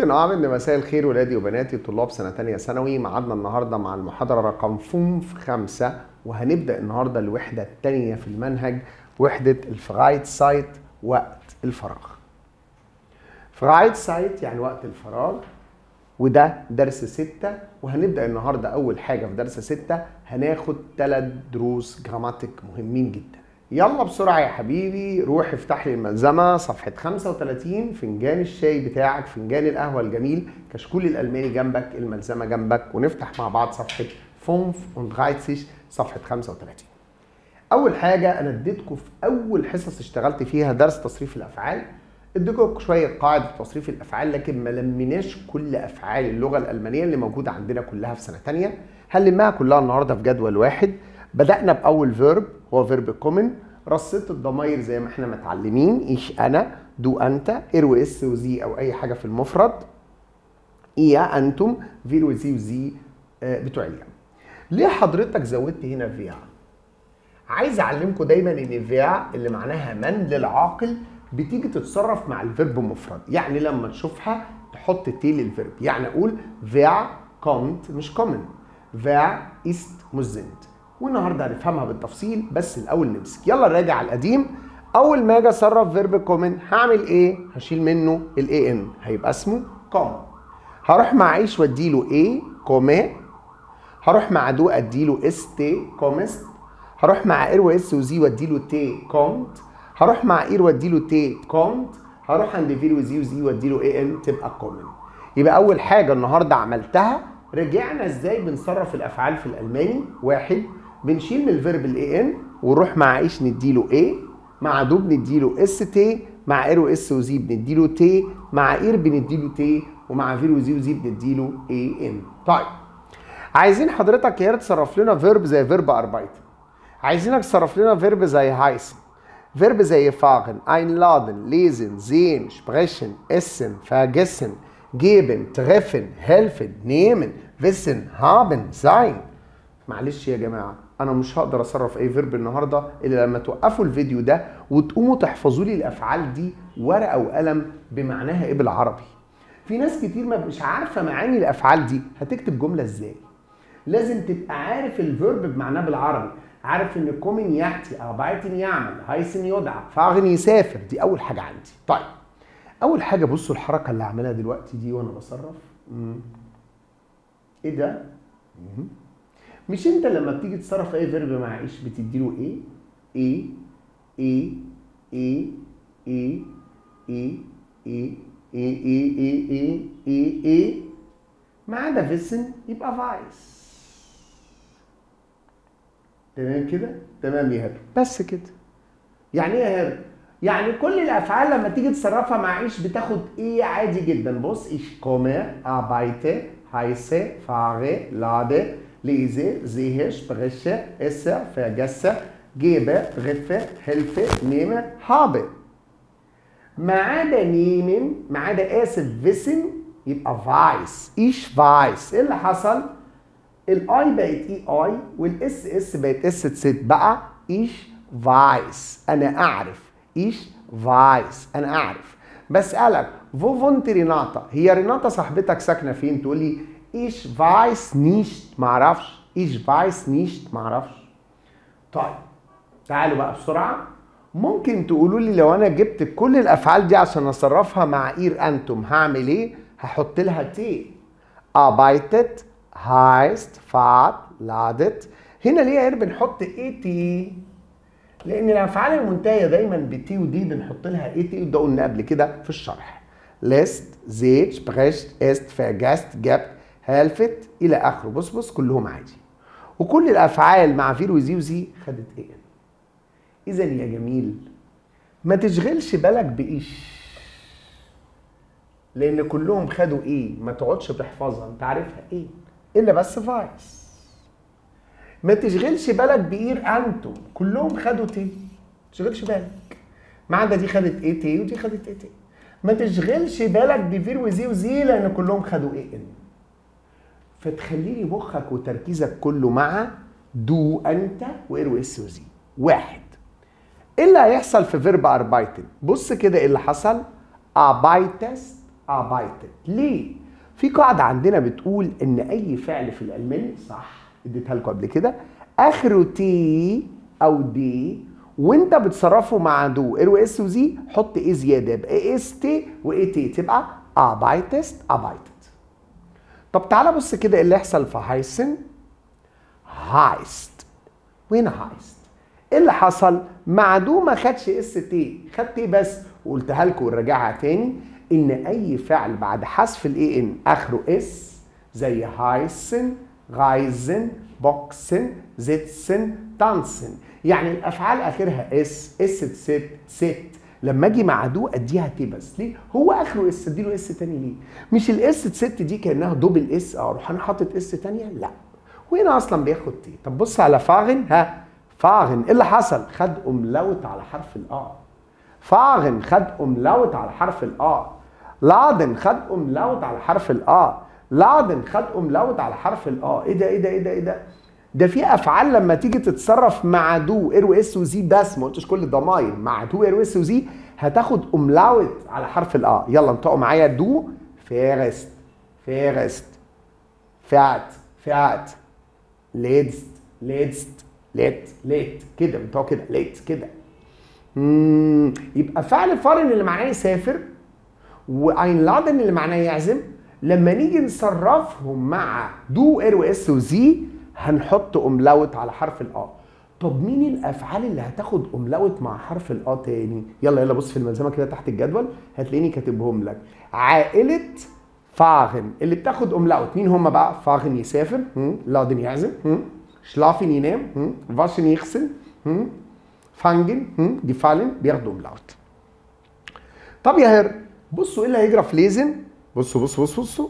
جوتن عامل مساء الخير ولادي وبناتي طلاب سنة تانية ثانوي معادنا النهاردة مع المحاضرة رقم فومف خمسة وهنبدأ النهاردة الوحدة التانية في المنهج وحدة الفرايت سايت وقت الفراغ فرايت سايت يعني وقت الفراغ وده درس ستة وهنبدأ النهاردة أول حاجة في درس ستة هناخد ثلاث دروس جراماتيك مهمين جدا يلا بسرعة يا حبيبي روح افتح لي الملزمة صفحة 35 فنجان الشاي بتاعك فنجان القهوة الجميل كشكول الألماني جنبك الملزمة جنبك ونفتح مع بعض صفحة فونف und 30 صفحة 35 أول حاجة أنا اديتكم في أول حصص اشتغلت فيها درس تصريف الأفعال اديكم شوية قاعدة تصريف الأفعال لكن ما لميناش كل أفعال اللغة الألمانية اللي موجودة عندنا كلها في سنة تانية هنلمها كلها النهاردة في جدول واحد بدأنا بأول فيرب هو فيرب كومن رصيت الضماير زي ما احنا متعلمين ايش انا دو انت ار واس وزي او اي حاجه في المفرد ايا انتم فير وزي وزي بتوع اليوم ليه حضرتك زودت هنا فيا عايز اعلمكم دايما ان فيا اللي معناها من للعاقل بتيجي تتصرف مع الفيرب مفرد يعني لما تشوفها تحط تي للفيرب يعني اقول فيا كومت مش كومن فيا است مزنت والنهارده هنفهمها بالتفصيل بس الاول نمسك يلا نراجع على القديم اول ما اجي اصرف فيرب كومن هعمل ايه هشيل منه الاي ان هيبقى اسمه كوم هروح مع عيش واديله ايه كومي هروح مع دو اديله اس تي كومست هروح مع اير واس وزي واديله تي كومت هروح مع اير واديله تي كومت هروح عند فير وزي وزي واديله اي ان تبقى كومن يبقى اول حاجه النهارده عملتها رجعنا ازاي بنصرف الافعال في الالماني واحد بنشيل من الفيرب الاي ان ونروح مع ايش نديله ايه مع دو بنديله اس تي مع اير واس وزي بنديله تي مع اير بنديله تي ومع فير وزي وزي بنديله اي ان طيب عايزين حضرتك يا تصرف لنا فيرب زي فيرب اربايتن عايزينك تصرف لنا فيرب زي هايسن فيرب زي فاغن einladen lesen sehen sprechen essen vergessen geben treffen helfen nehmen wissen haben sein معلش يا جماعه انا مش هقدر اصرف اي فيرب النهارده الا لما توقفوا الفيديو ده وتقوموا تحفظوا لي الافعال دي ورقه وقلم بمعناها ايه بالعربي في ناس كتير ما مش عارفه معاني الافعال دي هتكتب جمله ازاي لازم تبقى عارف الفيرب بمعناه بالعربي عارف ان كومن ياتي اربايتن يعمل هايسن يدعى فاغن يسافر دي اول حاجه عندي طيب اول حاجه بصوا الحركه اللي عاملها دلوقتي دي وانا بصرف مم. ايه ده مم. مش انت لما بتيجي تصرف اي فيرب مع ايش بتديله ايه ايه ايه ايه ايه ايه ايه ايه ايه ايه ايه ايه ايه ما عدا فيسن يبقى فايس تمام كده تمام يا هرب بس كده يعني ايه يا هرب يعني كل الافعال لما تيجي تصرفها مع ايش بتاخد ايه عادي جدا بص ايش كومه arbeite heiße fahre lade lese, sehe, spreche, esse, vergesse, gebe, treffe, helfe, nehme, habe. ما عدا nehmen ما عدا اسف wissen يبقى weiß. Ich weiß. ايه اللي حصل؟ الاي بقت اي اي والاس اس بقت اس تسد بقى ich weiß. انا اعرف. ich weiß. انا اعرف. بسألك wo wohnt ريناتا؟ هي ريناتا صاحبتك ساكنة فين؟ تقول لي Ich weiß nicht معرفش Ich weiß nicht معرفش طيب تعالوا بقى بسرعة ممكن تقولوا لي لو انا جبت كل الافعال دي عشان اصرفها مع اير انتم هعمل ايه هحط لها تي arbeitet heißt fahrt ladet هنا ليه يا بنحط ايه تي لان الافعال المنتهيه دايما بتي ودي بنحط لها ايه تي وده قلنا قبل كده في الشرح lässt seht spricht ist vergesst gibt هلفت الى اخره بص بص كلهم عادي وكل الافعال مع فيل وزي وزي خدت ايه اذا يا جميل ما تشغلش بالك بايش لان كلهم خدوا ايه ما تقعدش تحفظها انت عارفها ايه الا بس فايس ما تشغلش بالك باير انتم كلهم خدوا تي ما تشغلش بالك ما عدا دي خدت ايه تي ودي خدت ايه تي ما تشغلش بالك بفير وزي وزي لان كلهم خدوا ايه ان فتخلي لي مخك وتركيزك كله مع دو انت واير واس وزي واحد ايه اللي هيحصل في فيرب اربايتن بص كده ايه اللي حصل اربايتست arbeitet ليه في قاعدة عندنا بتقول إن أي فعل في الألماني صح اديتها لكم قبل كده آخره تي أو دي وأنت بتصرفه مع دو ار واس وزي حط إيه زيادة يبقى إيه اس تي وإيه تي تبقى arbeitest arbeitet طب تعالى بص كده إيه اللي يحصل في هايسن هايست وين هايست ايه اللي حصل مع دو ما خدش اس تي خد تي بس وقلتها لكم ونراجعها تاني ان اي فعل بعد حذف الاي ان اخره اس زي هايسن غايزن بوكسن زيتسن تانسن يعني الافعال اخرها اس اس ست ست لما اجي مع دو اديها تي بس ليه هو اخره اس اديله اس تاني ليه مش الاس ست دي كانها دوبل اس اروح انا حاطط اس تانية لا وهنا اصلا بياخد تي طب بص على فاغن ها فاغن ايه اللي حصل خد املاوت على حرف الاه فاغن خد املاوت على حرف الاه لادن خد املاوت على حرف الاه لادن خد املاوت على حرف الاه ايه ده ايه ده ايه ده ايه ده ده في افعال لما تيجي تتصرف مع دو ار واس وزي بس ما قلتش كل الضماير مع دو ار واس وزي هتاخد املاوت على حرف الاه يلا انطقوا معايا دو فيرست فيرست فات فات ليدست ليدست ليت ليت كده انطقوا كده ليت كده مم. يبقى فعل فارن اللي معناه يسافر واينلادن اللي معناه يعزم لما نيجي نصرفهم مع دو ار واس وزي هنحط املاوت على حرف الاه طب مين الافعال اللي هتاخد املاوت مع حرف الاه تاني يلا يلا بص في الملزمه كده تحت الجدول هتلاقيني كاتبهم لك عائله فاغن اللي بتاخد املاوت مين هم بقى فاغن يسافر هم؟ لادن يعزم هم؟ شلافن ينام هم؟ واشن يغسل هم؟ فانجن هم؟ جفالن بياخدوا املاوت طب يا هر بصوا ايه اللي هيجرى في ليزن بصوا بصوا بصوا بصوا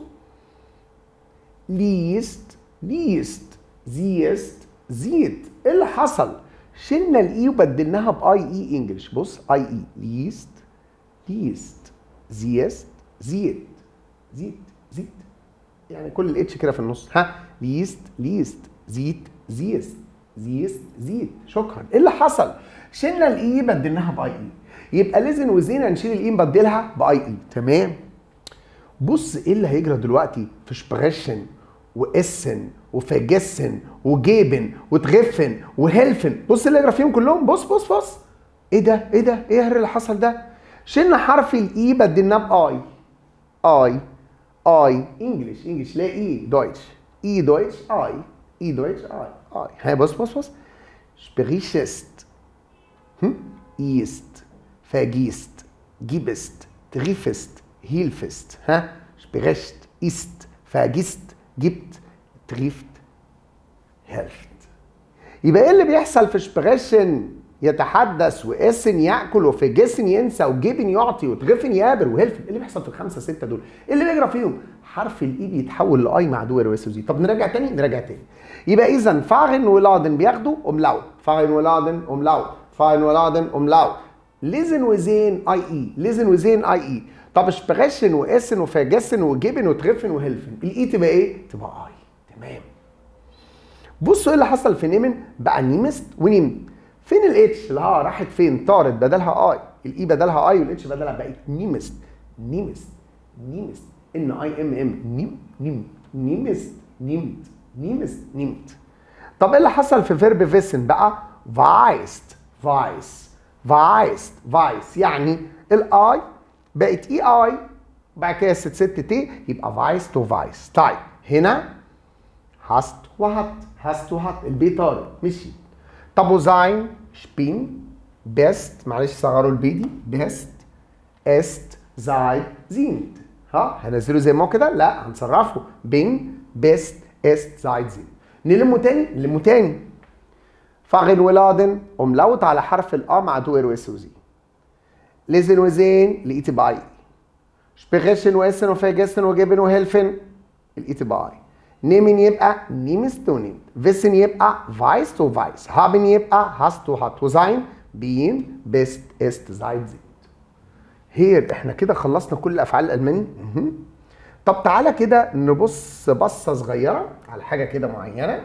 ليست ليست زيست زيت ايه اللي حصل شلنا الاي وبدلناها باي اي انجلش بص اي اي ليست ليست زيست زيت زيت زيت يعني كل الاتش كده في النص ها ليست ليست زيت زيست زيست زيت شكرا ايه اللي حصل شلنا الاي بدلناها باي اي يبقى لازم وزينا نشيل الاي نبدلها باي اي تمام بص ايه اللي هيجرى دلوقتي في شبريشن واسن وفجسن وجيبن وتغفن وهلفن بص اللي يجرى فيهم كلهم بص بص بص ايه ده ايه ده ايه اللي حصل ده شلنا حرف الاي بدلناه باي اي اي انجلش انجلش لا اي دويتش اي دويتش اي اي دويتش اي اي ها بص بص بص sprichest hm? ist vergisst gibst triffest hilfest ها spricht ist vergisst gibt trifft helft يبقى ايه اللي بيحصل في سبريشن يتحدث واسن ياكل وفي جسن ينسى وجبن يعطي وتغفن يابر وهلف ايه اللي بيحصل في الخمسه سته دول؟ ايه اللي بيجرى فيهم؟ حرف الاي بيتحول لاي مع دو واس وزي طب نراجع تاني نراجع تاني يبقى اذا فاغن ولادن بياخدوا املاوت فاغن ولادن املاوت فاغن ولادن املاوت ليزن وزين اي اي ليزن وزين اي اي طب سبريشن واسن وفاجسن وجبن وتغفن وهلفن الاي تبقى ايه؟ تبقى اي تمام بصوا ايه اللي حصل في نيمن بقى نيمست ونيمت فين الاتش الها راحت فين طارت بدلها اي الاي بدلها اي والاتش بدلها بقت نيمست نيمست نيمست ان اي ام ام نيم نيم نيمست نيمت نيمست نيمت طب ايه اللي حصل في فيرب فيسن بقى فايست فايس فايست فايس يعني الاي بقت اي اي بعد كده ست ست تي يبقى فايس تو فايس طيب هنا هاست وهات هاست وهات البي طارت مشي طب وزاين شبين بيست معلش صغروا البي دي بيست است زايد زينت ها هنزله زي ما هو كده لا هنصرفه بين بيست است زايد زينت نلمه تاني نلمه تاني فاغن ولادن املاوت على حرف الأ مع دو ار اس وزي ليزن وزين لقيت باي سبيغيشن واسن وفاجسن وجبن وهلفن لقيت باي نيمن يبقى نيمست ونيمت فيسن يبقى فايس تو فايس هابن يبقى هاست تو هات وزاين بين بيست است زايد زيت هير احنا كده خلصنا كل الافعال الالماني مهم. طب تعالى كده نبص بصه صغيره على حاجه كده معينه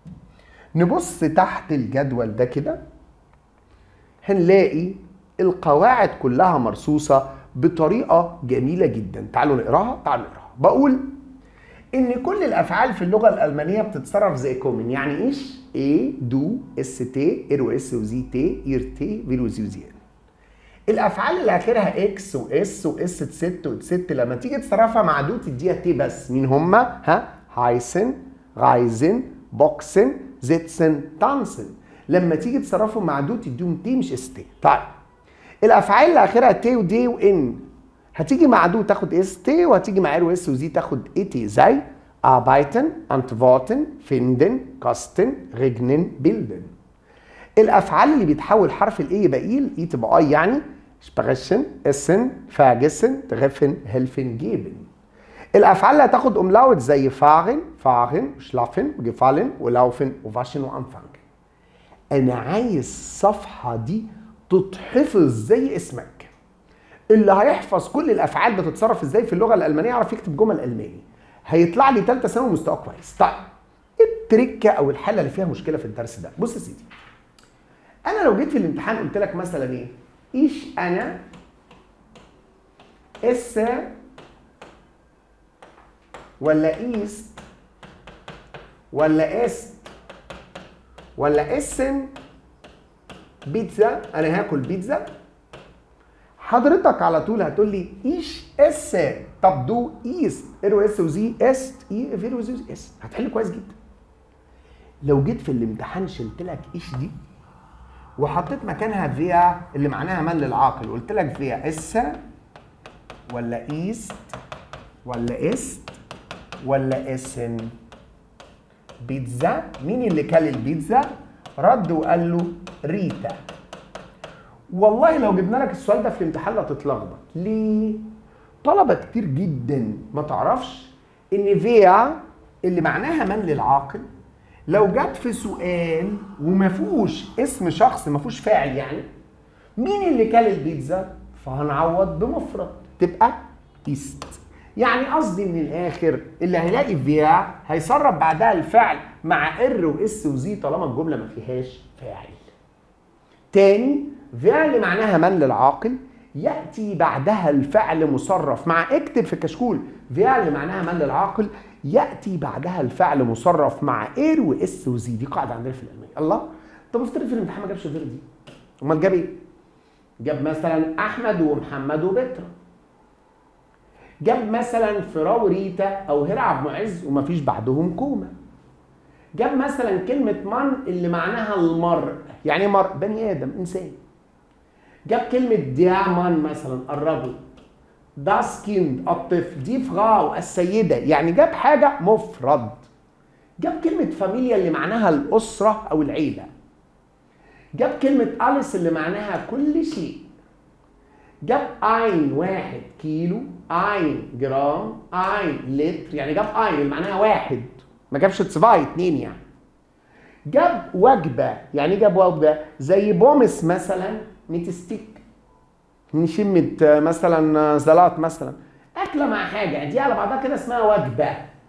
نبص تحت الجدول ده كده هنلاقي القواعد كلها مرصوصه بطريقه جميله جدا تعالوا نقراها تعالوا نقراها بقول ان كل الافعال في اللغه الالمانيه بتتصرف زي كومن يعني ايش اي دو اس تي ار اس وزي تي اير تي فيرو زيوزيان الافعال اللي اخرها اكس واس واس تست وتست لما تيجي تصرفها مع دو تديها تي بس مين هما ها هايسن رايزن بوكسن زيتسن تانسن لما تيجي تصرفهم مع دو تديهم تي مش اس تي طيب الافعال اللي اخرها تي ودي وان هتيجي مع دو تاخد اس تي وهتيجي مع ار واس وزي تاخد اي تي زي arbeiten antworten finden kosten regnen bilden الافعال اللي بيتحول حرف الاي يبقى ايل اي تبقى اي يعني sprechen essen vergessen treffen helfen geben الافعال اللي هتاخد املاوت زي fahren fahren schlafen gefallen ولaufen وwaschen وanfangen انا عايز الصفحه دي تتحفظ زي اسمك اللي هيحفظ كل الافعال بتتصرف ازاي في اللغه الالمانيه يعرف يكتب جمل الماني هيطلع لي ثالثه ثانوي مستوى كويس طيب التركه او الحاله اللي فيها مشكله في الدرس ده بص يا سيدي انا لو جيت في الامتحان قلت لك مثلا ايه ايش انا اس ولا ايست ولا است ولا اسن بيتزا انا هاكل بيتزا حضرتك على طول هتقول لي ايش اس طب دو ايست ار اس وزي است اي فيرو زي اس هتحل كويس جدا لو جيت في الامتحان شلت لك ايش دي وحطيت مكانها فيا اللي معناها من للعاقل وقلت لك فيا اس ولا ايست ولا است ولا اسن بيتزا مين اللي كل البيتزا رد وقال له ريتا والله لو جبنا لك السؤال ده في الامتحان هتتلخبط ليه طلبه كتير جدا ما تعرفش ان فيا اللي معناها من للعاقل لو جت في سؤال وما فيهوش اسم شخص ما فيهوش فاعل يعني مين اللي كل البيتزا فهنعوض بمفرد تبقى ايست يعني قصدي من الاخر اللي هيلاقي فيا هيسرب بعدها الفعل مع ار واس وزي طالما الجمله ما فيهاش فاعل تاني فيا اللي معناها من للعاقل ياتي بعدها الفعل مصرف مع اكتب في الكشكول فيا اللي معناها من للعاقل ياتي بعدها الفعل مصرف مع اير واس وزي دي قاعده عندنا في الالماني الله طب افترض في الامتحان ما جابش غير دي امال جاب ايه جاب مثلا احمد ومحمد وبترا جاب مثلا فراو ريتا او هرع عبد المعز ومفيش بعدهم كوما جاب مثلا كلمة من اللي معناها المرء يعني مرء بني آدم إنسان جاب كلمة ديامان مثلا الرجل داس كيند الطفل دي فراو السيدة يعني جاب حاجة مفرد جاب كلمة فاميليا اللي معناها الأسرة أو العيلة جاب كلمة أليس اللي معناها كل شيء جاب اين واحد كيلو اين جرام اين لتر يعني جاب اين اللي معناها واحد ما جابش تسفاي اتنين يعني جاب وجبة يعني جاب وجبة زي بومس مثلا ميتستيك نشمة مثلا زلات مثلا أكلة مع حاجة دي على بعضها كده اسمها وجبة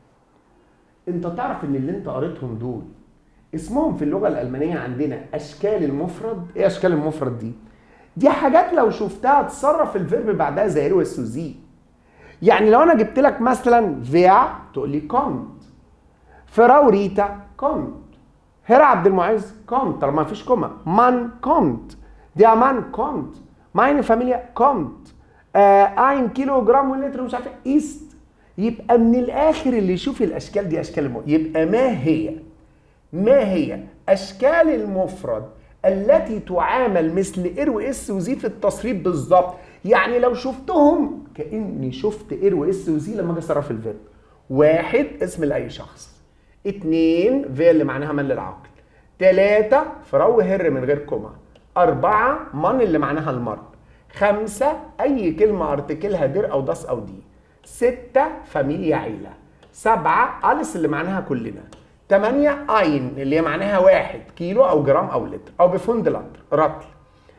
أنت تعرف إن اللي أنت قريتهم دول اسمهم في اللغة الألمانية عندنا أشكال المفرد إيه أشكال المفرد دي؟ دي حاجات لو شفتها تصرف الفيرب بعدها زي رو وزي يعني لو انا جبت لك مثلا فيع تقول لي كونت فراو ريتا كونت هرا عبد المعز كونت طالما ما فيش كوما مان كونت دي مان كونت ماين فاميليا كونت اين كيلو جرام ولتر مش عارف ايست يبقى من الاخر اللي يشوف الاشكال دي اشكال المفرد يبقى ما هي ما هي اشكال المفرد التي تعامل مثل ار واس وزي في التصريف بالظبط يعني لو شفتهم كاني شفت ار واس وزي لما اجي اصرف الفيرب واحد اسم لاي شخص اتنين في اللي معناها من للعقل تلاتة فرو هر من غير كوما أربعة من اللي معناها المرء خمسة أي كلمة أرتكلها دير أو داس أو دي ستة فاميليا عيلة سبعة أليس اللي معناها كلنا تمانية اين اللي هي معناها واحد كيلو او جرام او لتر او بفند لتر رطل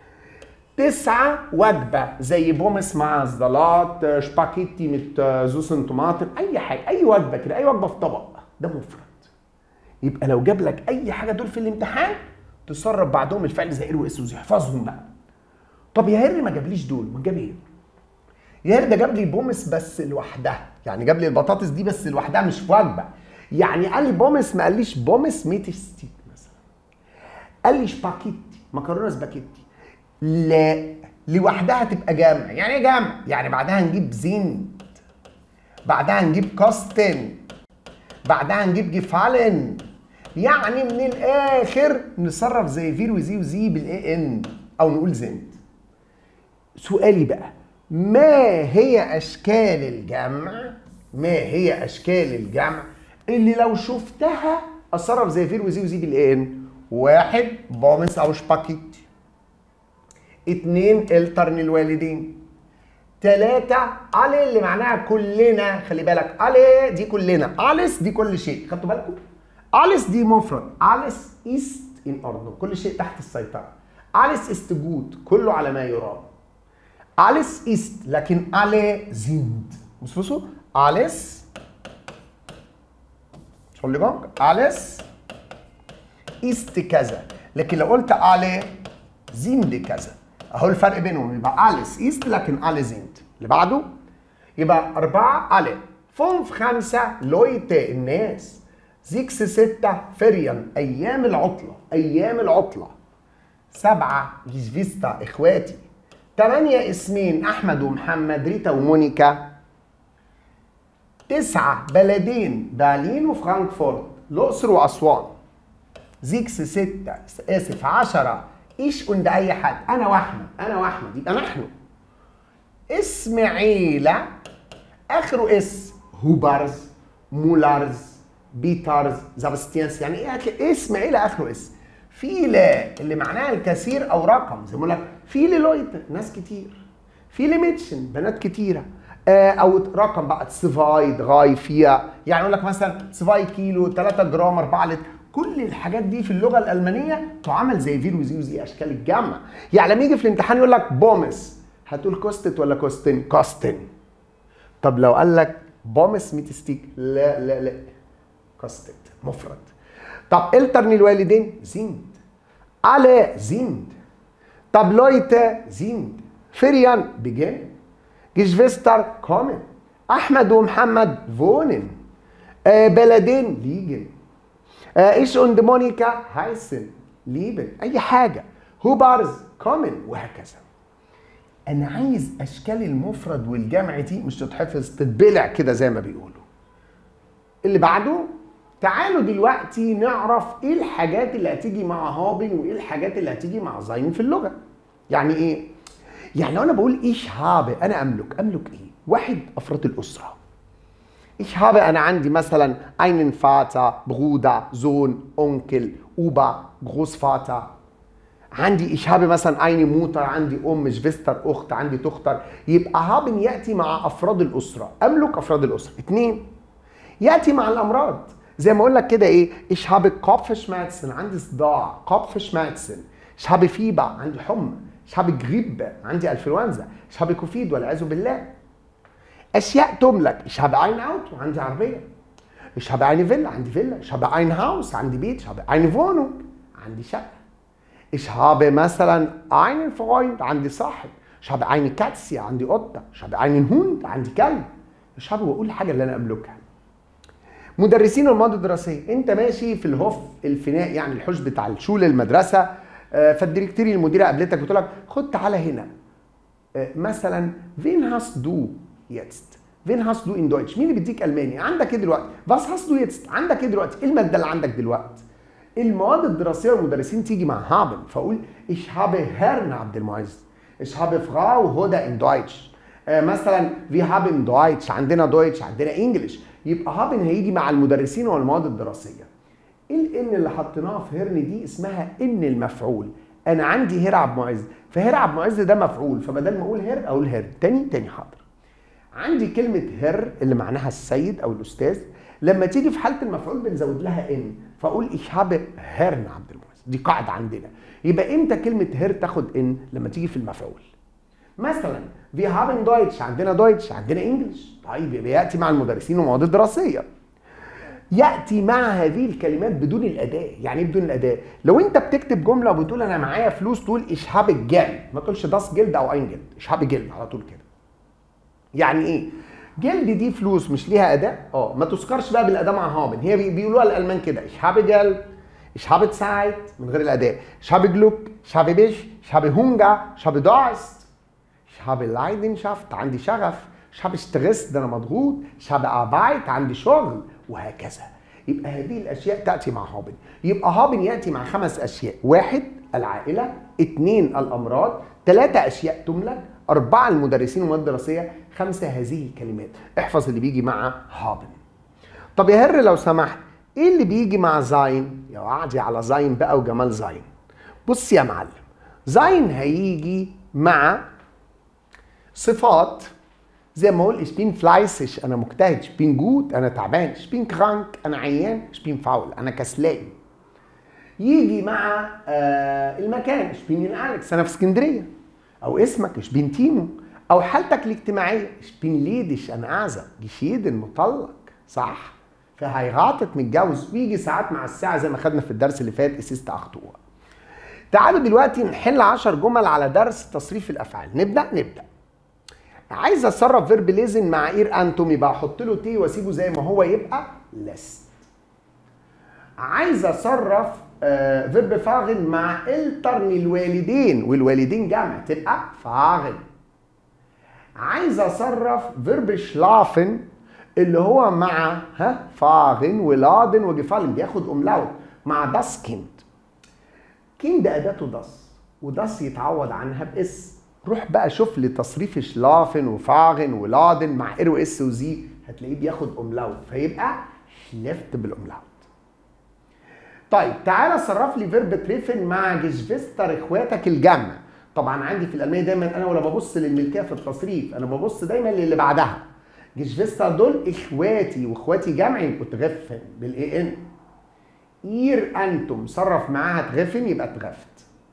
تسعة وجبة زي بومس مع الزلات شباكيتي مت زوسن طماطم اي حاجة اي وجبة كده اي وجبة في طبق ده مفرد يبقى لو جاب لك اي حاجة دول في الامتحان تصرف بعدهم الفعل زي ار واس وزي احفظهم بقى طب يا هري ما جابليش دول ما جاب ايه يا ده جاب لي بومس بس لوحدها يعني جاب لي البطاطس دي بس لوحدها مش في وجبه يعني قال لي بومس ما قاليش بومس ميت ستيك مثلا قال لي سباكيتي مكرونه سباكيتي لا لوحدها تبقى جمع يعني ايه جمع يعني بعدها نجيب زين بعدها نجيب كاستن بعدها نجيب جفالن يعني من الاخر نصرف زي فير وزي وزي بالاي ان او نقول زنت سؤالي بقى ما هي اشكال الجمع ما هي اشكال الجمع اللي لو شفتها اصرف زي فير وزي وزي بالاي ان واحد بومس او شباكيت اتنين الترن الوالدين تلاتة علي اللي معناها كلنا خلي بالك علي دي كلنا أليس دي كل شيء خدتوا بالكم أليس دي مفرد أليس إيست إن أردن كل شيء تحت السيطرة أليس إست جود كله على ما يرام أليس إيست لكن ألي زيند بصوا بصوا أليس Entschuldigung أليس إيست كذا لكن لو قلت ألي زيند كذا اهو الفرق بينهم يبقى أليس إيست لكن ألي زيند اللي بعده يبقى أربعة ألي فونف خمسة لويت الناس زيكس ستة فريان أيام العطلة أيام العطلة سبعة جيفيستا إخواتي تمانية اسمين أحمد ومحمد ريتا ومونيكا تسعة بلدين برلين وفرانكفورت الأقصر وأسوان زيكس ستة آسف عشرة إيش عند أي حد أنا وأحمد أنا وأحمد يبقى نحن اسم عيلة آخره اس هوبرز مولارز بيترز زابستيانس يعني ايه هتلاقي اسم عيله اخره اس فيلا اللي معناها الكثير او رقم زي ما بقول لك فيلي لويت ناس كتير فيلي ميتشن بنات كتيره آه او رقم بقى سفاي دغاي فيها يعني يقول لك مثلا سفاي كيلو 3 جرام 4 لتر كل الحاجات دي في اللغه الالمانيه تعامل زي فير وزي وزي اشكال الجمع يعني لما يجي في الامتحان يقول لك بومس هتقول كوستت ولا كوستن كوستن طب لو قال لك بومس ميت ستيك لا لا لا كاستد مفرد طب الترن الوالدين زيند على زيند طب لويتا زيند فريان بيجن جيشفيستر كومن احمد ومحمد فونن آه بلدين ليجن آه ايش اند مونيكا هايسن ليبن اي حاجه هوبارز كومن وهكذا انا عايز اشكال المفرد والجمع دي مش تتحفظ تتبلع كده زي ما بيقولوا اللي بعده تعالوا دلوقتي نعرف ايه الحاجات اللي هتيجي مع هابن وايه الحاجات اللي هتيجي مع زين في اللغه يعني ايه يعني لو انا بقول ايش هابه انا املك املك ايه واحد افراد الاسره ايش هابه انا عندي مثلا einen Vater Bruder Sohn Onkel Opa Großvater عندي ich habe مثلا eine Mutter عندي ام شفستر اخت عندي تختر يبقى هابن ياتي مع افراد الاسره املك افراد الاسره اثنين ياتي مع الامراض زي ما اقول لك كده ايه ich habe Kopfschmerzen عندي صداع Kopfschmerzen ich habe Fieber عندي حمى ich habe Grippe عندي انفلونزا ich habe كوفيد والعياذ بالله اشياء تملك ich habe ein Auto عندي عربيه ich habe eine Villa عندي فيلا ich habe ein Haus عندي بيت ich habe eine Wohnung عندي شقه ich habe مثلا einen Freund عندي صاحب ich habe eine Katze عندي قطه ich habe einen Hund عندي كلب ich habe واقول الحاجه اللي انا املكها مدرسين المواد الدراسيه انت ماشي في الهوف الفناء يعني الحوش بتاع الشول المدرسه فالديركتوري المديره قابلتك بتقول لك خد تعالى هنا مثلا فين هاست دو يتست فين هاست دو ان دويتش مين اللي بيديك الماني عندك ايه دلوقتي فاس هاست دو يتست عندك ايه دلوقتي ايه الماده اللي عندك دلوقتي المواد الدراسيه والمدرسين تيجي مع هابن فاقول ich habe Herrn عبد المعز ich habe Frau هدى in Deutsch مثلا wir haben Deutsch عندنا دويتش عندنا انجلش يبقى هابن هيجي مع المدرسين والمواد الدراسيه الان اللي حطيناها في هرن دي اسمها ان المفعول انا عندي هر عبد معز فهر عبد معز ده مفعول فبدل ما اقول هر اقول هر تاني تاني حاضر عندي كلمه هر اللي معناها السيد او الاستاذ لما تيجي في حاله المفعول بنزود لها ان فاقول ich habe هرن عبد المعز دي قاعده عندنا يبقى امتى كلمه هر تاخد ان لما تيجي في المفعول مثلا wir haben Deutsch عندنا دويتش عندنا انجلش طيب يبقى ياتي مع المدرسين والمواد الدراسيه ياتي مع هذه الكلمات بدون الاداه يعني ايه بدون الاداه لو انت بتكتب جمله وبتقول انا معايا فلوس تقول ich habe Geld ما تقولش das جلد او ein جلد ich habe جلد على طول كده يعني ايه جلد دي فلوس مش ليها اداء اه ما تذكرش بقى بالاداء مع هابن هي بي- بيقولوها الالمان كده ich habe Geld ich habe Zeit من غير الاداء ich habe Glück ich habe Bisch ich habe Hunger ich habe Durst ich habe Leidenschaft عندي شغف ich habe Stress ده انا مضغوط ich habe Arbeit عندي شغل وهكذا يبقى هذه الاشياء تاتي مع هابن يبقى هابن ياتي مع خمس اشياء واحد العائله اثنين الامراض ثلاثه اشياء تملك اربعه المدرسين والمواد الدراسيه خمسه هذه الكلمات احفظ اللي بيجي مع هابن طب يا هر لو سمحت ايه اللي بيجي مع زاين يا وعدي على زاين بقى وجمال زاين بص يا معلم زاين هيجي مع صفات زي ما اقول ich bin fleißig انا مجتهد ich bin gut انا تعبان ich bin krank انا عيان ich bin faul انا كسلان يجي مع آه المكان ich bin in Alex انا في اسكندريه او اسمك ich bin تيمو او حالتك الاجتماعيه ich bin ledig انا اعزب geschieden مطلق صح فهيغاطت متجوز ويجي ساعات مع الساعه زي ما خدنا في الدرس اللي فات اسيست اخطوها تعالوا دلوقتي نحل 10 جمل على درس تصريف الافعال نبدا نبدا عايز اتصرف فيرب ليزن مع اير انتم يبقى احط له تي واسيبه زي ما هو يبقى لست عايز اصرف آه فيرب فاغن مع الترن الوالدين والوالدين جمع تبقى فاغن عايز اصرف فيرب شلافن اللي هو مع ها فاغن ولادن وجفالن بياخد املاوت مع داس كيند كيند اداته داس وداس يتعوض عنها باس روح بقى شوف لي تصريف شلافن وفاغن ولادن مع ار واس وزي هتلاقيه بياخد املاوت فيبقى شلفت بالاملاوت طيب تعالى صرف لي فيرب تريفن مع جشفستر اخواتك الجمع طبعا عندي في الالمانيه دايما انا ولا ببص للملكيه في التصريف انا ببص دايما للي بعدها جشفستر دول اخواتي واخواتي جمع يبقوا تغفن بالاي ان اير انتم صرف معاها تغفن يبقى تغفت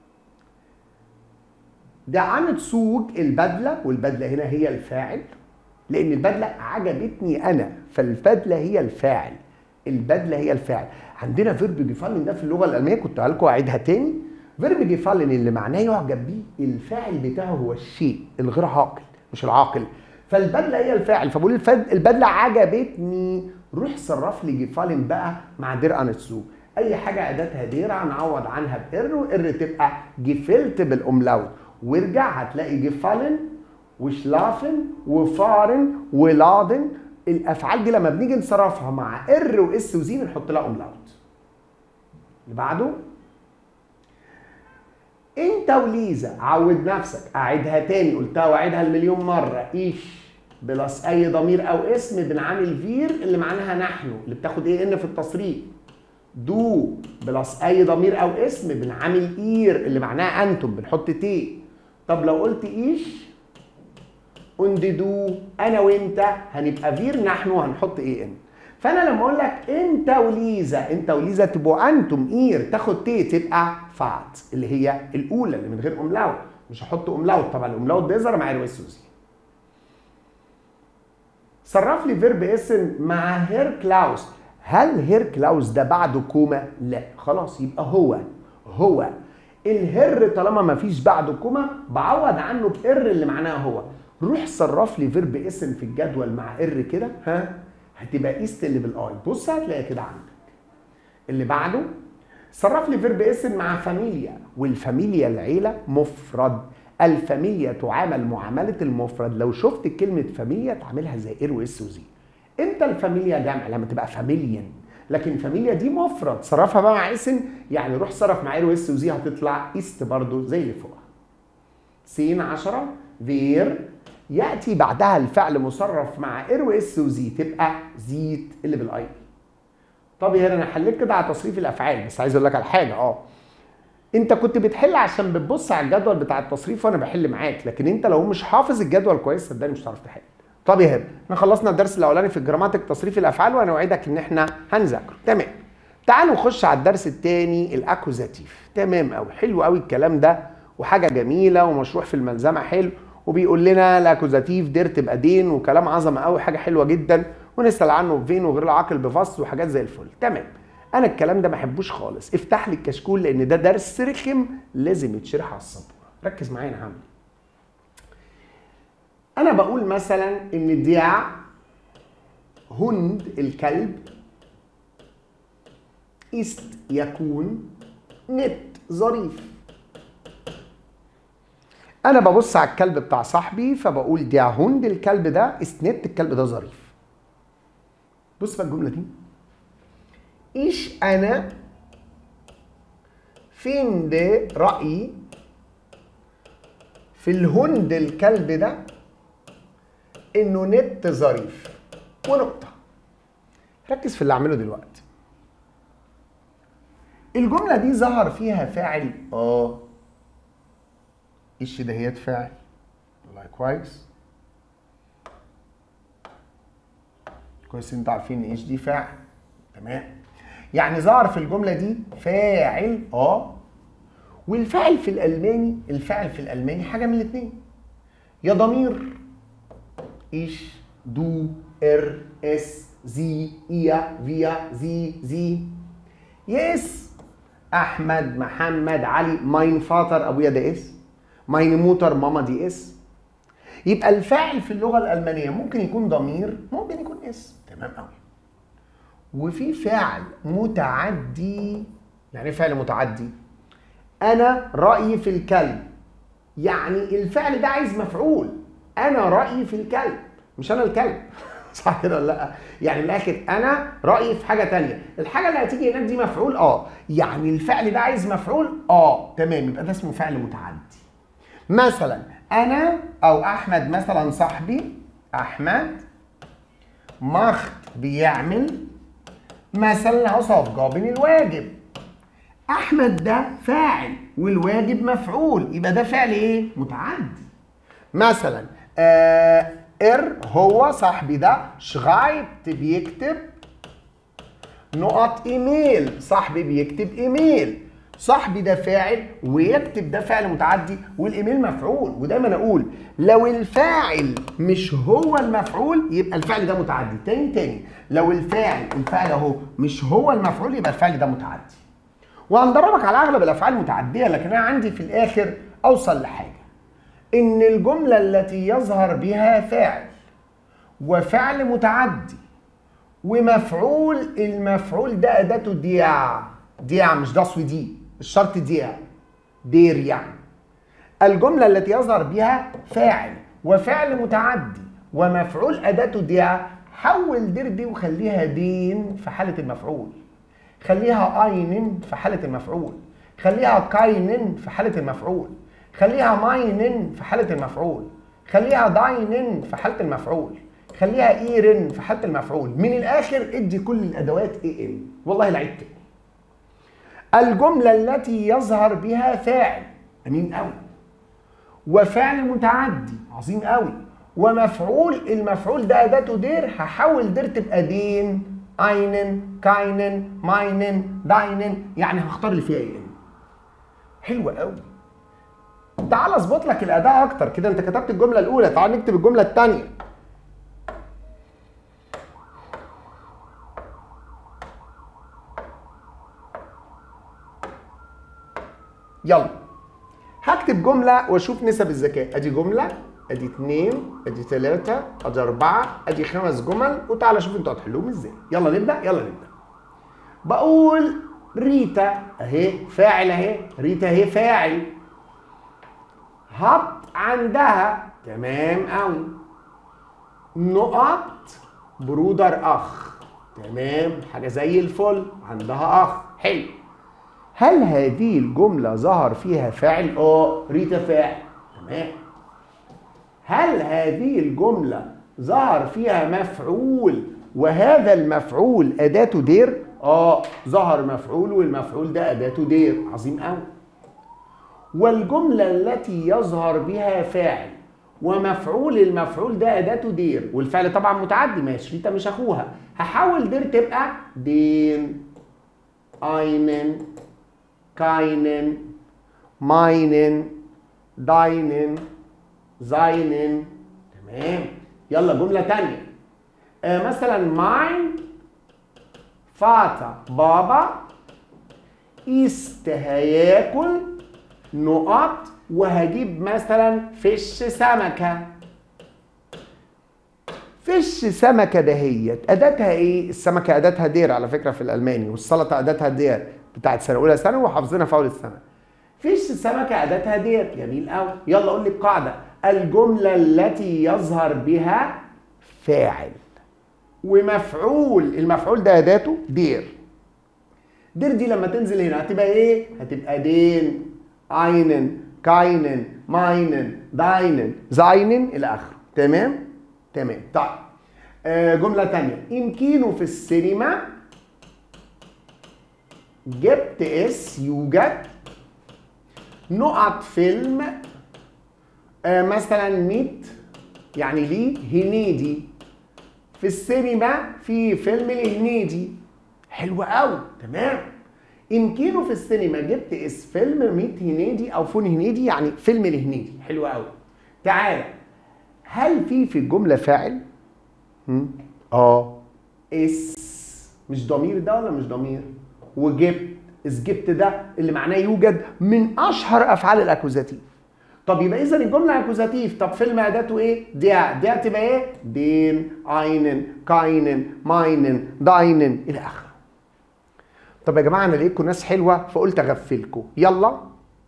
ده عن تسوق البدله والبدله هنا هي الفاعل لان البدله عجبتني انا فالبدله هي الفاعل البدله هي الفاعل عندنا فيرب جيفالن ده في اللغه الالمانيه كنت لكم اعيدها تاني فيرب جيفالن اللي معناه يعجب بيه الفاعل بتاعه هو الشيء الغير عاقل مش العاقل فالبدله هي الفاعل فبقول الفد... البدله عجبتني روح صرف لي جيفالن بقى مع دير انتسو اي حاجه اداتها دير هنعوض عنها بار وار تبقى جفلت بالاملاوت وارجع هتلاقي جفالن وشلافن وفارن ولادن الافعال دي لما بنيجي نصرفها مع ار واس وزي بنحط لها املاوت اللي بعده انت وليزا عود نفسك اعيدها تاني قلتها واعيدها المليون مره ايش بلس اي ضمير او اسم بنعامل فير اللي معناها نحن اللي بتاخد ايه ان في التصريف دو بلس اي ضمير او اسم بنعامل اير اللي معناها انتم بنحط تي طب لو قلت ايش und دو انا وانت هنبقى فير نحن وهنحط اي ان فانا لما اقول لك انت وليزا انت وليزا تبقوا انتم اير تاخد تي تبقى فات اللي هي الاولى اللي من غير املاوت مش هحط املاوت طبعا الاملاوت بيظهر مع الويس وزي صرف لي فيرب اسم مع هير كلاوس هل هير كلاوس ده بعده كوما لا خلاص يبقى هو هو الهر طالما ما فيش بعده كوما بعوض عنه بار اللي معناها هو روح صرف لي فيرب اسم في الجدول مع ار كده ها هتبقى ايست اللي بالاي بص هتلاقيها كده عندك اللي بعده صرف لي فيرب اسم مع فاميليا والفاميليا العيله مفرد الفاميليا تعامل معامله المفرد لو شفت كلمه فاميليا تعملها زي ار واس وزي امتى الفاميليا جمع لما تبقى فاميليان لكن فاميليا دي مفرد صرفها بقى مع اسم يعني روح صرف مع ار واس وزي هتطلع ايست برضو زي اللي فوقها سين 10 فير ياتي بعدها الفعل مصرف مع ار واس وزي تبقى زيت اللي بالاي طب يا انا حليت كده على تصريف الافعال بس عايز اقول لك على حاجه اه انت كنت بتحل عشان بتبص على الجدول بتاع التصريف وانا بحل معاك لكن انت لو مش حافظ الجدول كويس صدقني مش هتعرف تحل طب يا هبه احنا خلصنا الدرس الاولاني في الجراماتيك تصريف الافعال وانا اوعدك ان احنا هنذاكره تمام تعالوا نخش على الدرس الثاني الاكوزاتيف تمام قوي حلو قوي الكلام ده وحاجه جميله ومشروع في الملزمه حلو وبيقول لنا الاكوزاتيف دير تبقى دين وكلام عظمه قوي حاجه حلوه جدا ونسال عنه فين وغير العاقل بفصل وحاجات زي الفل تمام انا الكلام ده ما بحبوش خالص افتح لي الكشكول لان ده درس رخم لازم يتشرح على السبوره ركز معايا يا عم انا بقول مثلا ان ديع هند الكلب است يكون نت ظريف انا ببص على الكلب بتاع صاحبي فبقول ديع هند الكلب ده است نت الكلب ده ظريف بص بقى الجمله دي ايش انا فين ده رايي في الهند الكلب ده انه نت ظريف ونقطه ركز في اللي اعمله دلوقتي الجمله دي ظهر فيها فاعل اه ايش دهيت فاعل والله كويس كويس انتوا عارفين ايش دي فاعل تمام يعني ظهر في الجمله دي فاعل اه والفاعل في الالماني الفاعل في الالماني حاجه من الاثنين يا ضمير ايش دو ار اس زي ايا فيا زي زي يس احمد محمد علي ماين فاتر ابويا ده اس ماين موتر ماما دي اس يبقى الفاعل في اللغه الالمانيه ممكن يكون ضمير ممكن يكون اس تمام قوي وفي فعل متعدي يعني ايه فعل متعدي انا رايي في الكلب يعني الفعل ده عايز مفعول انا رايي في الكلب مش انا الكلب صح كده ولا لا يعني من الاخر انا رايي في حاجه تانية الحاجه اللي هتيجي هناك دي مفعول اه يعني الفعل ده عايز مفعول اه تمام يبقى ده اسمه فعل متعدي مثلا انا او احمد مثلا صاحبي احمد مخت بيعمل مثلا صفقة الواجب احمد ده فاعل والواجب مفعول يبقى ده فعل ايه متعدي مثلا آه ار هو صاحبي ده شغايبت بيكتب نقط ايميل صاحبي بيكتب ايميل صاحبي ده فاعل ويكتب ده فعل متعدي والايميل مفعول ودايما اقول لو الفاعل مش هو المفعول يبقى الفعل ده متعدي تاني تاني لو الفاعل الفاعل اهو مش هو المفعول يبقى الفعل ده متعدي وهندربك على اغلب الافعال المتعديه لكن انا عندي في الاخر اوصل لحاجه ان الجمله التي يظهر بها فاعل وفعل متعدي ومفعول المفعول ده اداته ديع ديع مش داس ودي الشرط ديع دير يعني الجملة التي يظهر بها فاعل وفعل متعدي ومفعول أداته ديع حول دير دي وخليها دين في حالة المفعول خليها اين في حالة المفعول خليها كاين في حالة المفعول خليها ماين في حالة المفعول خليها داين في حالة المفعول خليها ايرن في حالة المفعول من الآخر ادي كل الأدوات اي ان والله لعبت الجملة التي يظهر بها فاعل أمين قوي وفعل متعدي عظيم قوي ومفعول المفعول ده أداته دير هحول دير تبقى دين اينن كاينن ماينن داينن يعني هختار اللي فيها ايه حلوة قوي تعال اظبط لك الاداء اكتر كده انت كتبت الجمله الاولى تعال نكتب الجمله الثانيه يلا هكتب جملة واشوف نسب الذكاء ادي جملة ادي اتنين ادي تلاتة ادي اربعة ادي خمس جمل وتعالى شوف انتوا هتحلوهم ازاي يلا نبدأ يلا نبدأ بقول ريتا اهي فاعل اهي ريتا اهي فاعل هط عندها تمام قوي نقط برودر اخ تمام حاجة زي الفل عندها اخ حلو هل هذه الجملة ظهر فيها فاعل؟ اه ريتا فاعل تمام هل هذه الجملة ظهر فيها مفعول وهذا المفعول أداته دير؟ اه ظهر مفعول والمفعول ده أداته دير عظيم قوي والجملة التي يظهر بها فاعل ومفعول المفعول ده أداته دير والفعل طبعا متعدي ماشي ريتا مش أخوها هحول دير تبقى دين einen keinen, meinen, deinen, seinen تمام يلا جملة تانية آه مثلا mein Vater بابا ist هياكل نقط وهجيب مثلا فش سمكة فيش سمكه دهيت اداتها ايه السمكه اداتها دير على فكره في الالماني والسلطه اداتها دير بتاعت سنه اولى ثانوي وحافظينها في اول السنه فيش سمكه اداتها دير جميل قوي يلا قول لي القاعده الجمله التي يظهر بها فاعل ومفعول المفعول ده اداته دير دير دي لما تنزل هنا هتبقى ايه هتبقى دين اينن كاينن ماينن داينن زاينن الى اخره تمام تمام طيب آه جملة تانية يمكنه في السينما جبت اس يوجد نقط فيلم آه مثلا ميت يعني ليه هنيدي في السينما في فيلم لهنيدي حلو قوي تمام يمكنه في السينما جبت اس فيلم ميت هنيدي او فون هنيدي يعني فيلم لهنيدي حلو قوي تعالى هل في في الجمله فاعل هم؟ اه اس مش ضمير ده ولا مش ضمير وجبت اس جبت ده اللي معناه يوجد من اشهر افعال الاكوزاتيف طب يبقى اذا الجمله اكوزاتيف طب فيلم اداته ايه ديا ديا تبقى ايه دين اينن كاينن ماينن داينن الى اخره طب يا جماعه انا لقيتكم ناس حلوه فقلت اغفلكم يلا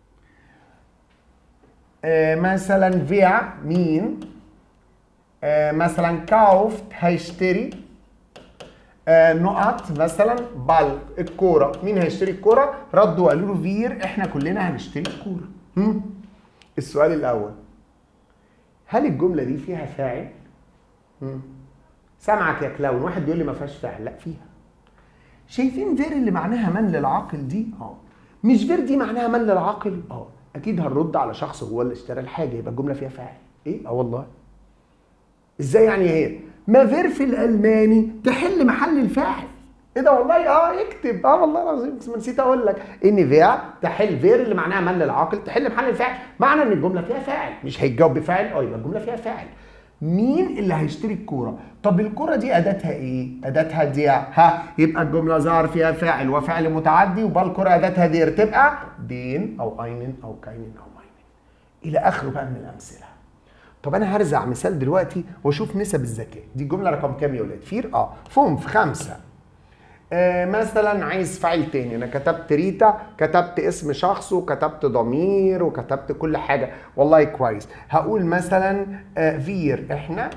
آه مثلا فيع مين آه مثلا كاوفت هيشتري آه نقط مثلا بال الكوره مين هيشتري الكوره ردوا وقالوا له فير احنا كلنا هنشتري الكوره هم؟ السؤال الاول هل الجمله دي فيها فاعل هم؟ سامعك يا كلاون واحد بيقول لي ما فيهاش فاعل لا فيها شايفين فير اللي معناها من للعاقل دي اه مش فير دي معناها من للعاقل اه اكيد هنرد على شخص هو اللي اشترى الحاجه يبقى الجمله فيها فاعل ايه اه والله ازاي يعني هي ما فير في الالماني تحل محل الفاعل ايه ده والله اه اكتب اه والله العظيم بس نسيت اقول لك ان فير تحل فير اللي معناها من للعاقل تحل محل الفاعل معنى ان الجمله فيها فاعل مش هيتجاوب بفاعل اه يبقى الجمله فيها فاعل مين اللي هيشتري الكوره طب الكوره دي اداتها ايه اداتها دي ها يبقى الجمله ظهر فيها فاعل وفعل متعدي وبالكوره اداتها دير تبقى دين او اينن او كاينن او ماينن الى اخره بقى من الامثله طب انا هرزع مثال دلوقتي واشوف نسب الذكاء دي الجمله رقم كام يا ولاد فير اه فهم في خمسه آه مثلا عايز فاعل تاني انا كتبت ريتا كتبت اسم شخص وكتبت ضمير وكتبت كل حاجه والله كويس هقول مثلا آه فير احنا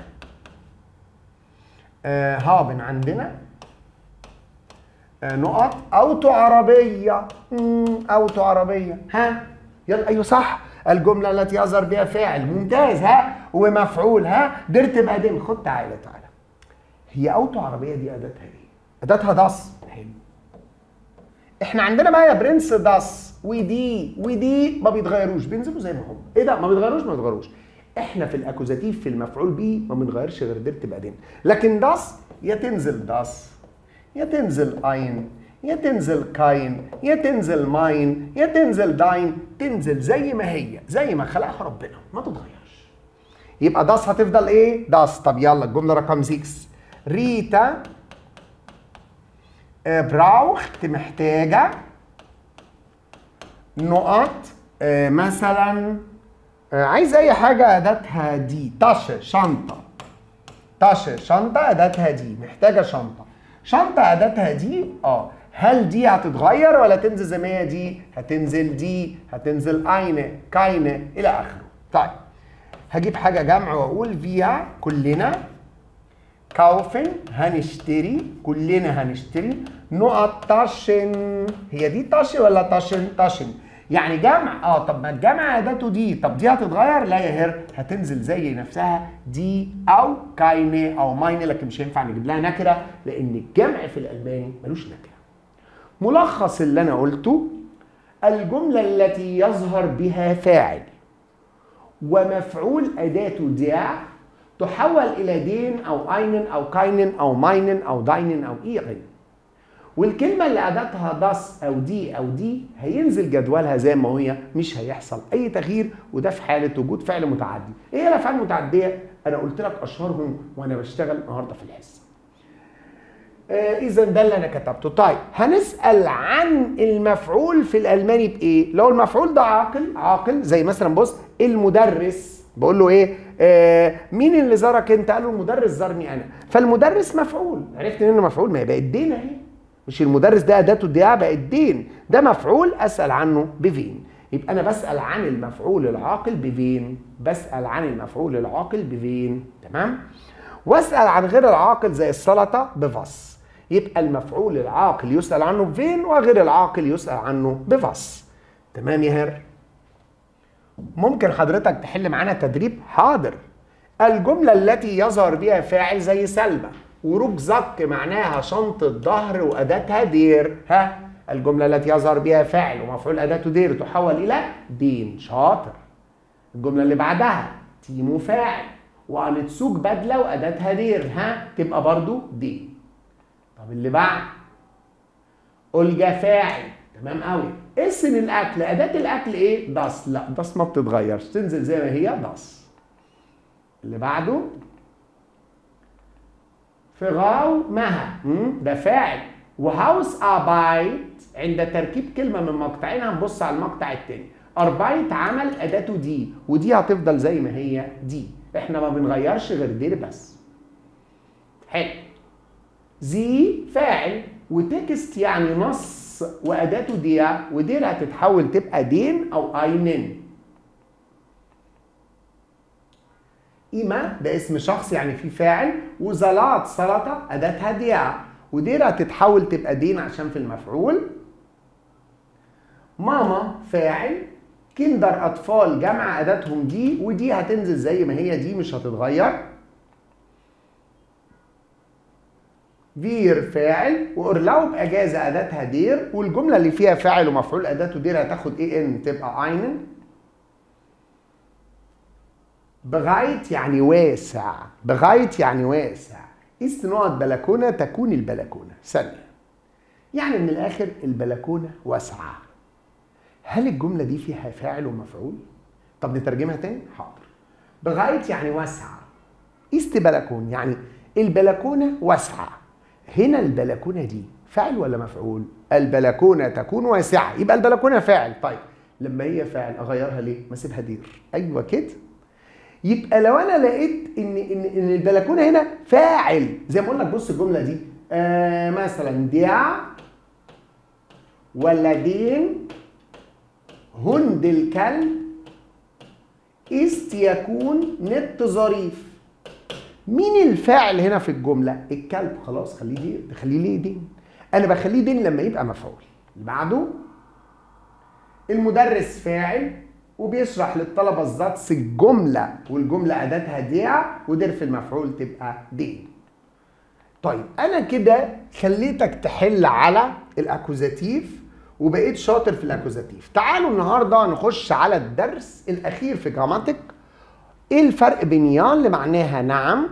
آه هابن عندنا آه نقط اوتو عربيه مم، اوتو عربيه ها يلا ايوه صح الجمله التي يظهر بها فاعل ممتاز ها ومفعول ها درت تبقى دين خد تعالى تعالى هي اوتو عربيه دي اداتها ايه اداتها داس حلو احنا عندنا بقى يا برنس داس ودي ودي ما بيتغيروش بينزلوا زي ما هم ايه ده ما بيتغيروش ما بيتغيروش احنا في الاكوزاتيف في المفعول به ما بنغيرش غير دير تبقى دين لكن داس يا تنزل داس يا تنزل اين يا تنزل كاين يا تنزل ماين يا تنزل داين تنزل زي ما هي زي ما خلقها ربنا ما تتغيرش يبقى داس هتفضل ايه داس طب يلا الجمله رقم 6 ريتا آه، براوخت محتاجة نقط آه، مثلا آه، عايز أي حاجة أداتها دي طش شنطة طش شنطة أداتها دي محتاجة شنطة شنطة أداتها دي اه هل دي هتتغير ولا تنزل زي ما هي دي؟ هتنزل دي هتنزل أينه كاينه إلى آخره طيب هجيب حاجة جمع وأقول فيها كلنا كاوفن هنشتري كلنا هنشتري نقط تاشن هي دي تاشن ولا تاشن تاشن يعني جمع اه طب ما الجمع اداته دي طب دي هتتغير لا يا هر هتنزل زي نفسها دي او كاينه او ماينه لكن مش هينفع نجيب لها نكره لان الجمع في الالماني ملوش نكره ملخص اللي انا قلته الجمله التي يظهر بها فاعل ومفعول اداته ديع تحول الى دين او اينن او كاينن او ماينن او داينن او ايغن والكلمه اللي اداتها داس او دي او دي هينزل جدولها زي ما هي مش هيحصل اي تغيير وده في حاله وجود فعل متعدي ايه الافعال المتعديه انا قلت لك اشهرهم وانا بشتغل النهارده في الحصه آه اذا ده اللي انا كتبته طيب هنسال عن المفعول في الالماني بايه لو المفعول ده عاقل عاقل زي مثلا بص المدرس بقول له ايه آه مين اللي زارك انت قال له المدرس زارني انا فالمدرس مفعول عرفت انه مفعول ما هي بقت دين اهي مش المدرس ده اداته الدعاء بقت دين ده مفعول اسال عنه بفين يبقى انا بسال عن المفعول العاقل بفين بسال عن المفعول العاقل بفين تمام واسال عن غير العاقل زي السلطه بفص يبقى المفعول العاقل يسال عنه بفين وغير العاقل يسال عنه بفص تمام يا هر ممكن حضرتك تحل معانا تدريب حاضر الجملة التي يظهر بها فاعل زي سلمى وركزك معناها شنطة ظهر وأداتها دير ها الجملة التي يظهر بها فاعل ومفعول أداته دير تحول إلى دين شاطر الجملة اللي بعدها تيمو فاعل وأنتسوق بدلة وأداتها دير ها تبقى برضو دين طب اللي بعد أولجا فاعل تمام قوي اسم الاكل اداه الاكل ايه داس لا داس ما بتتغيرش تنزل زي ما هي داس اللي بعده فغاو مها ده فاعل وهاوس ابايت عند تركيب كلمه من مقطعين هنبص على المقطع التاني اربايت عمل اداته دي ودي هتفضل زي ما هي دي احنا ما بنغيرش غير دير بس حلو زي فاعل وتكست يعني نص واداته ديا ودير هتتحول تبقى دين او اينن إيما ده اسم شخص يعني في فاعل وزلات سلطة أداتها ديا ودير هتتحول تبقى دين عشان في المفعول ماما فاعل كندر أطفال جمع أداتهم دي ودي هتنزل زي ما هي دي مش هتتغير فير فاعل وأرلاوب أجازة أداتها دير والجملة اللي فيها فاعل ومفعول أداته دير هتاخد إيه إن تبقى أينن بغايت يعني واسع بغايت يعني واسع است نقط بلكونة تكون البلكونة ثانية يعني من الآخر البلكونة واسعة هل الجملة دي فيها فاعل ومفعول؟ طب نترجمها تاني؟ حاضر بغايت يعني واسعة است بلكون يعني البلكونة واسعة هنا البلكونة دي فاعل ولا مفعول؟ البلكونة تكون واسعة يبقى البلكونة فاعل طيب لما هي فاعل أغيرها ليه؟ ما أسيبها دير أيوه كده يبقى لو انا لقيت ان ان ان البلكونه هنا فاعل زي ما اقول لك بص الجمله دي آه مثلا ديع ولدين هند الكلب است يكون نت ظريف مين الفاعل هنا في الجمله الكلب خلاص خليه دين خليه ليه دين انا بخليه دين لما يبقى مفعول اللي بعده المدرس فاعل وبيشرح للطلبة الزاتس الجملة والجملة أداتها ديع ودير في المفعول تبقى دين طيب أنا كده خليتك تحل على الأكوزاتيف وبقيت شاطر في الأكوزاتيف تعالوا النهاردة نخش على الدرس الأخير في جراماتيك إيه الفرق بين يا اللي معناها نعم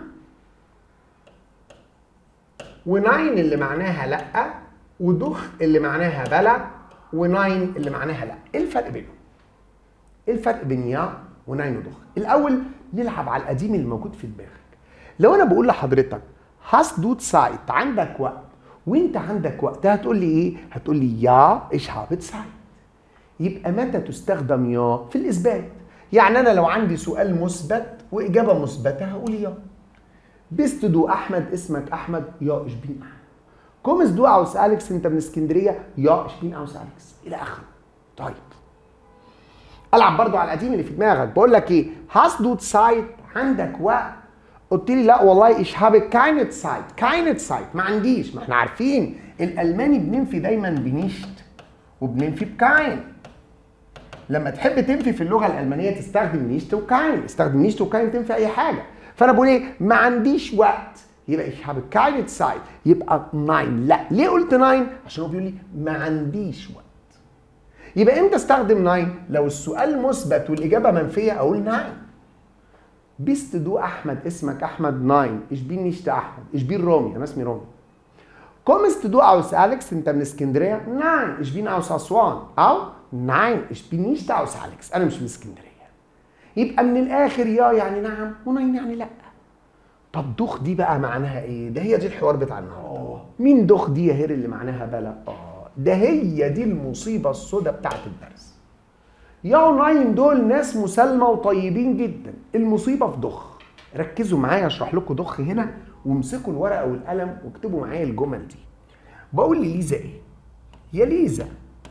وناين اللي معناها لأ ودخ اللي معناها بلى وناين اللي معناها لأ إيه الفرق بينهم؟ ايه الفرق بين يا وناين ودخ الاول نلعب على القديم اللي موجود في دماغك لو انا بقول لحضرتك هاس دوت سايت عندك وقت وانت عندك وقت هتقول لي ايه هتقول لي يا ايش هابت سايت يبقى متى تستخدم يا في الاثبات يعني انا لو عندي سؤال مثبت واجابه مثبته هقول يا بيست دو احمد اسمك احمد يا ايش بين احمد كومس دو اوس اليكس انت من اسكندريه يا ايش بين اوس اليكس الى اخره طيب العب برضو على القديم اللي في دماغك بقول لك ايه هاست دوت سايت عندك وقت قلت لي لا والله ايش هابت كاينت سايت كاينت سايت ما عنديش ما احنا عارفين الالماني بننفي دايما بنيشت وبننفي بكاين لما تحب تنفي في اللغه الالمانيه تستخدم نيشت وكاين استخدم نيشت وكاين تنفي اي حاجه فانا بقول ايه ما عنديش وقت يبقى ايش هابت كاينت سايت يبقى 9 لا ليه قلت 9 عشان هو بيقول لي ما عنديش وقت يبقى امتى استخدم 9 لو السؤال مثبت والاجابه منفيه اقول 9 بيست دو احمد اسمك احمد 9 ايش بين نيشت احمد ايش بين رومي انا اسمي رومي كومست دو اوس اليكس انت من اسكندريه 9 ايش بين اوس اسوان او 9 ايش بين نيشت اوس اليكس انا مش من اسكندريه يبقى من الاخر يا يعني نعم و9 يعني لا طب دخ دي بقى معناها ايه ده هي دي الحوار بتاع النهارده مين دخ دي يا هير اللي معناها بلا اه ده هي دي المصيبة السوداء بتاعت الدرس ياو ناين دول ناس مسالمه وطيبين جدا المصيبه في ضخ ركزوا معايا اشرح لكم ضخ هنا وامسكوا الورقه والقلم واكتبوا معايا الجمل دي بقول لليزا ايه يا ليزا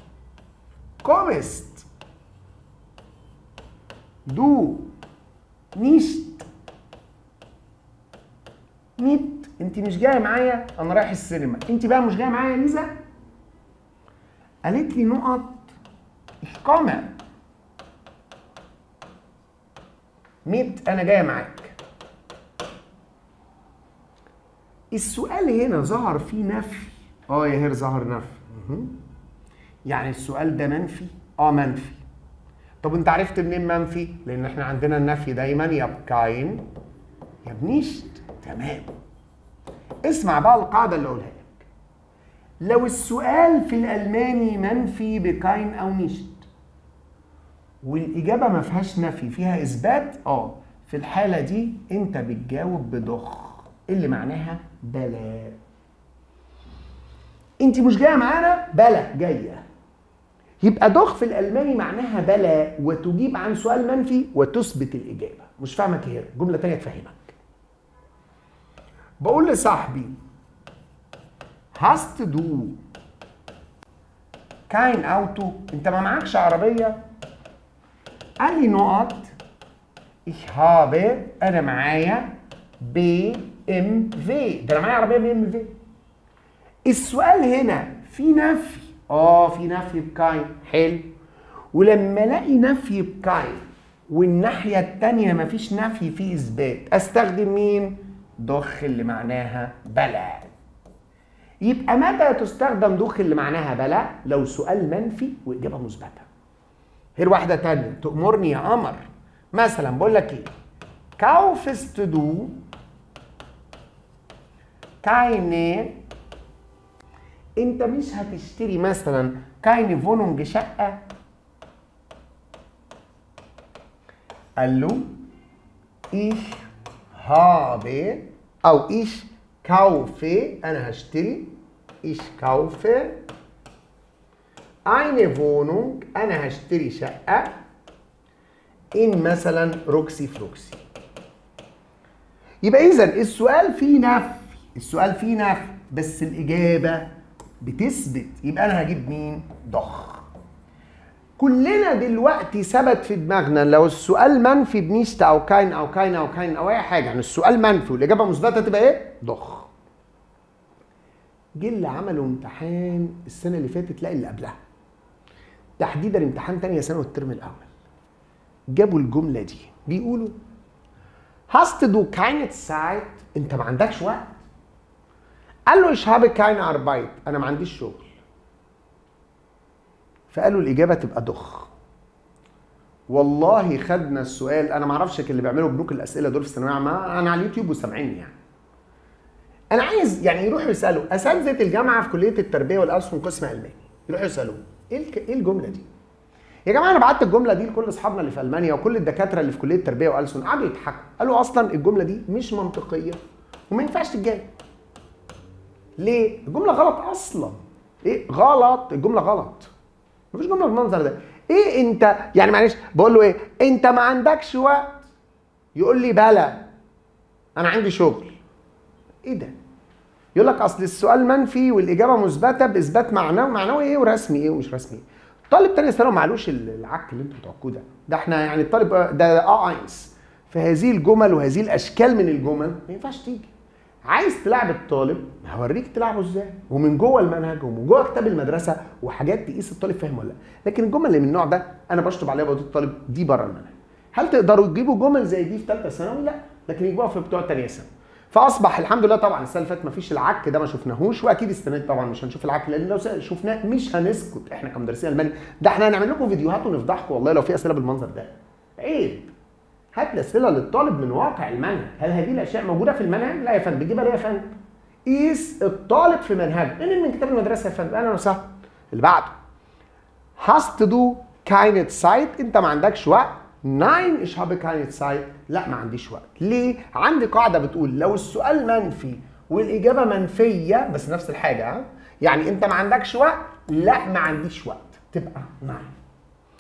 كومست دو نيشت نيت انت مش جايه معايا انا رايح السينما انت بقى مش جايه معايا يا ليزا قالت لي نقط ich komme ميت انا جايه معاك السؤال هنا ظهر فيه نفي اه يا هير ظهر نفي مهم. يعني السؤال ده منفي اه منفي طب انت عرفت منين منفي لان احنا عندنا النفي دايما يا بكاين يا بنيشت تمام اسمع بقى القاعده اللي اقولها لك لو السؤال في الالماني منفي بكاين او نيشت والاجابه ما فيهاش نفي فيها اثبات اه في الحاله دي انت بتجاوب بضخ اللي معناها بلا انت مش جايه معانا بلا جايه يبقى ضخ في الالماني معناها بلا وتجيب عن سؤال منفي وتثبت الاجابه مش فاهمك هنا جمله تانية تفهمك بقول لصاحبي hast du kein Auto انت ما معكش عربيه قال لي نقط ich habe انا معايا بي ام في ده انا معايا عربيه بي ام في السؤال هنا في نفي اه في نفي بكاين حلو ولما الاقي نفي بكاين والناحيه الثانيه مفيش نفي فيه اثبات استخدم مين ضخ اللي معناها بلا يبقى متى تستخدم ضخ اللي معناها بلا لو سؤال منفي واجابه مثبته غير واحده تانية تأمرني يا قمر مثلا بقول لك ايه kaufst du keine انت مش هتشتري مثلا keine Wohnung شقه قال له ich habe او ich kaufe انا هشتري ich kaufe eine Wohnung انا هشتري شقه ان مثلا روكسي فلوكسي يبقى اذا السؤال فيه نفي السؤال فيه نفي بس الاجابه بتثبت يبقى انا هجيب مين ضخ كلنا دلوقتي ثبت في دماغنا لو السؤال منفي بنيشت او كاين او كاين او كاين او اي حاجه يعني السؤال منفي والاجابه مثبته تبقى ايه ضخ جه اللي عملوا امتحان السنه اللي فاتت لا اللي قبلها تحديدا امتحان تانية ثانوي الترم الاول جابوا الجمله دي بيقولوا hast du keine Zeit انت ما عندكش وقت قال له ich habe keine Arbeit انا ما عنديش شغل فقالوا الاجابه تبقى ضخ والله خدنا السؤال انا ما اعرفش اللي بيعملوا بنوك الاسئله دول في الثانويه عامه انا على اليوتيوب وسامعيني يعني انا عايز يعني يروحوا يسالوا اساتذه الجامعه في كليه التربيه والالسن قسم الماني يروحوا يسالوا ايه الك... ايه الجمله دي يا جماعه انا بعت الجمله دي لكل اصحابنا اللي في المانيا وكل الدكاتره اللي في كليه التربيه والسن قعدوا يضحكوا قالوا اصلا الجمله دي مش منطقيه وما ينفعش تتجاب ليه الجمله غلط اصلا ايه غلط الجمله غلط مفيش جمله بالمنظر ده ايه انت يعني معلش بقول له ايه انت ما عندكش وقت يقول لي بلا انا عندي شغل ايه ده يقول لك اصل السؤال منفي والاجابه مثبته باثبات معنوي معنوي ايه ورسمي ايه ومش رسمي ايه طالب تاني ثانوي معلوش العك اللي انتوا بتعكوه ده ده احنا يعني الطالب ده اه اينس فهذه الجمل وهذه الاشكال من الجمل ما ينفعش تيجي عايز تلعب الطالب هوريك تلعبه ازاي ومن جوه المنهج ومن جوه كتاب المدرسه وحاجات تقيس الطالب فاهم ولا لا لكن الجمل اللي من النوع ده انا بشطب عليها بقول الطالب دي بره المنهج هل تقدروا تجيبوا جمل زي دي في ثالثه ثانوي لا لكن يجيبوها في بتوع ثانيه ثانوي فاصبح الحمد لله طبعا السنه اللي فاتت ما فيش العك ده ما شفناهوش واكيد السنه دي طبعا مش هنشوف العك لان لو شفناه مش هنسكت احنا كمدرسين الماني ده احنا هنعمل لكم فيديوهات ونفضحكم والله لو في اسئله بالمنظر ده عيب هات الاسئله للطالب من واقع المنهج هل هذه الاشياء موجوده في المنهج لا يا فندم بتجيبها ليه يا فندم قيس الطالب في منهجه من من كتاب المدرسه يا فندم اهلا وسهلا اللي بعده hast du keine Zeit انت ما عندكش وقت Nein, ich habe keine Zeit. لا ما عنديش وقت. ليه؟ عندي قاعدة بتقول لو السؤال منفي والإجابة منفية بس نفس الحاجة ها؟ يعني أنت ما عندكش وقت؟ لا ما عنديش وقت. تبقى نعم.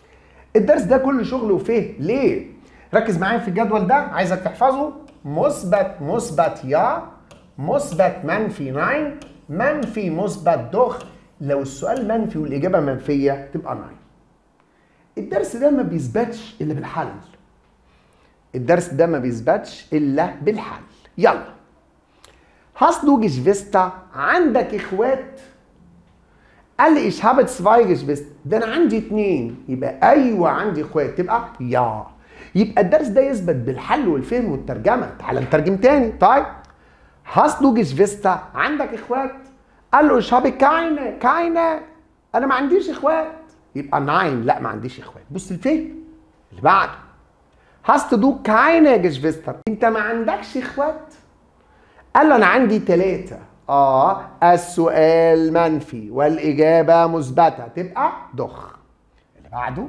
الدرس ده كله شغل وفهم ليه ركز معايا في الجدول ده عايزك تحفظه مثبت مثبت يا مثبت منفي 9 منفي مثبت دخ لو السؤال منفي والاجابه منفيه تبقى 9 الدرس ده ما بيثبتش الا بالحل الدرس ده ما بيثبتش الا بالحل يلا Hast du Geschwister? عندك اخوات؟ قال لي ich habe zwei Geschwister ده انا عندي اتنين يبقى ايوه عندي اخوات تبقى يا يبقى الدرس ده يثبت بالحل والفهم والترجمه تعال نترجم تاني طيب Hast du Geschwister? عندك اخوات؟ قال له ich habe keine keine انا ما عنديش اخوات يبقى ناين لا ما عنديش اخوات بص الفهم اللي بعده Hast du keine Geschwister? انت ما عندكش اخوات؟ قال له انا عندي ثلاثة اه السؤال منفي والاجابة مثبتة تبقى دخ اللي بعده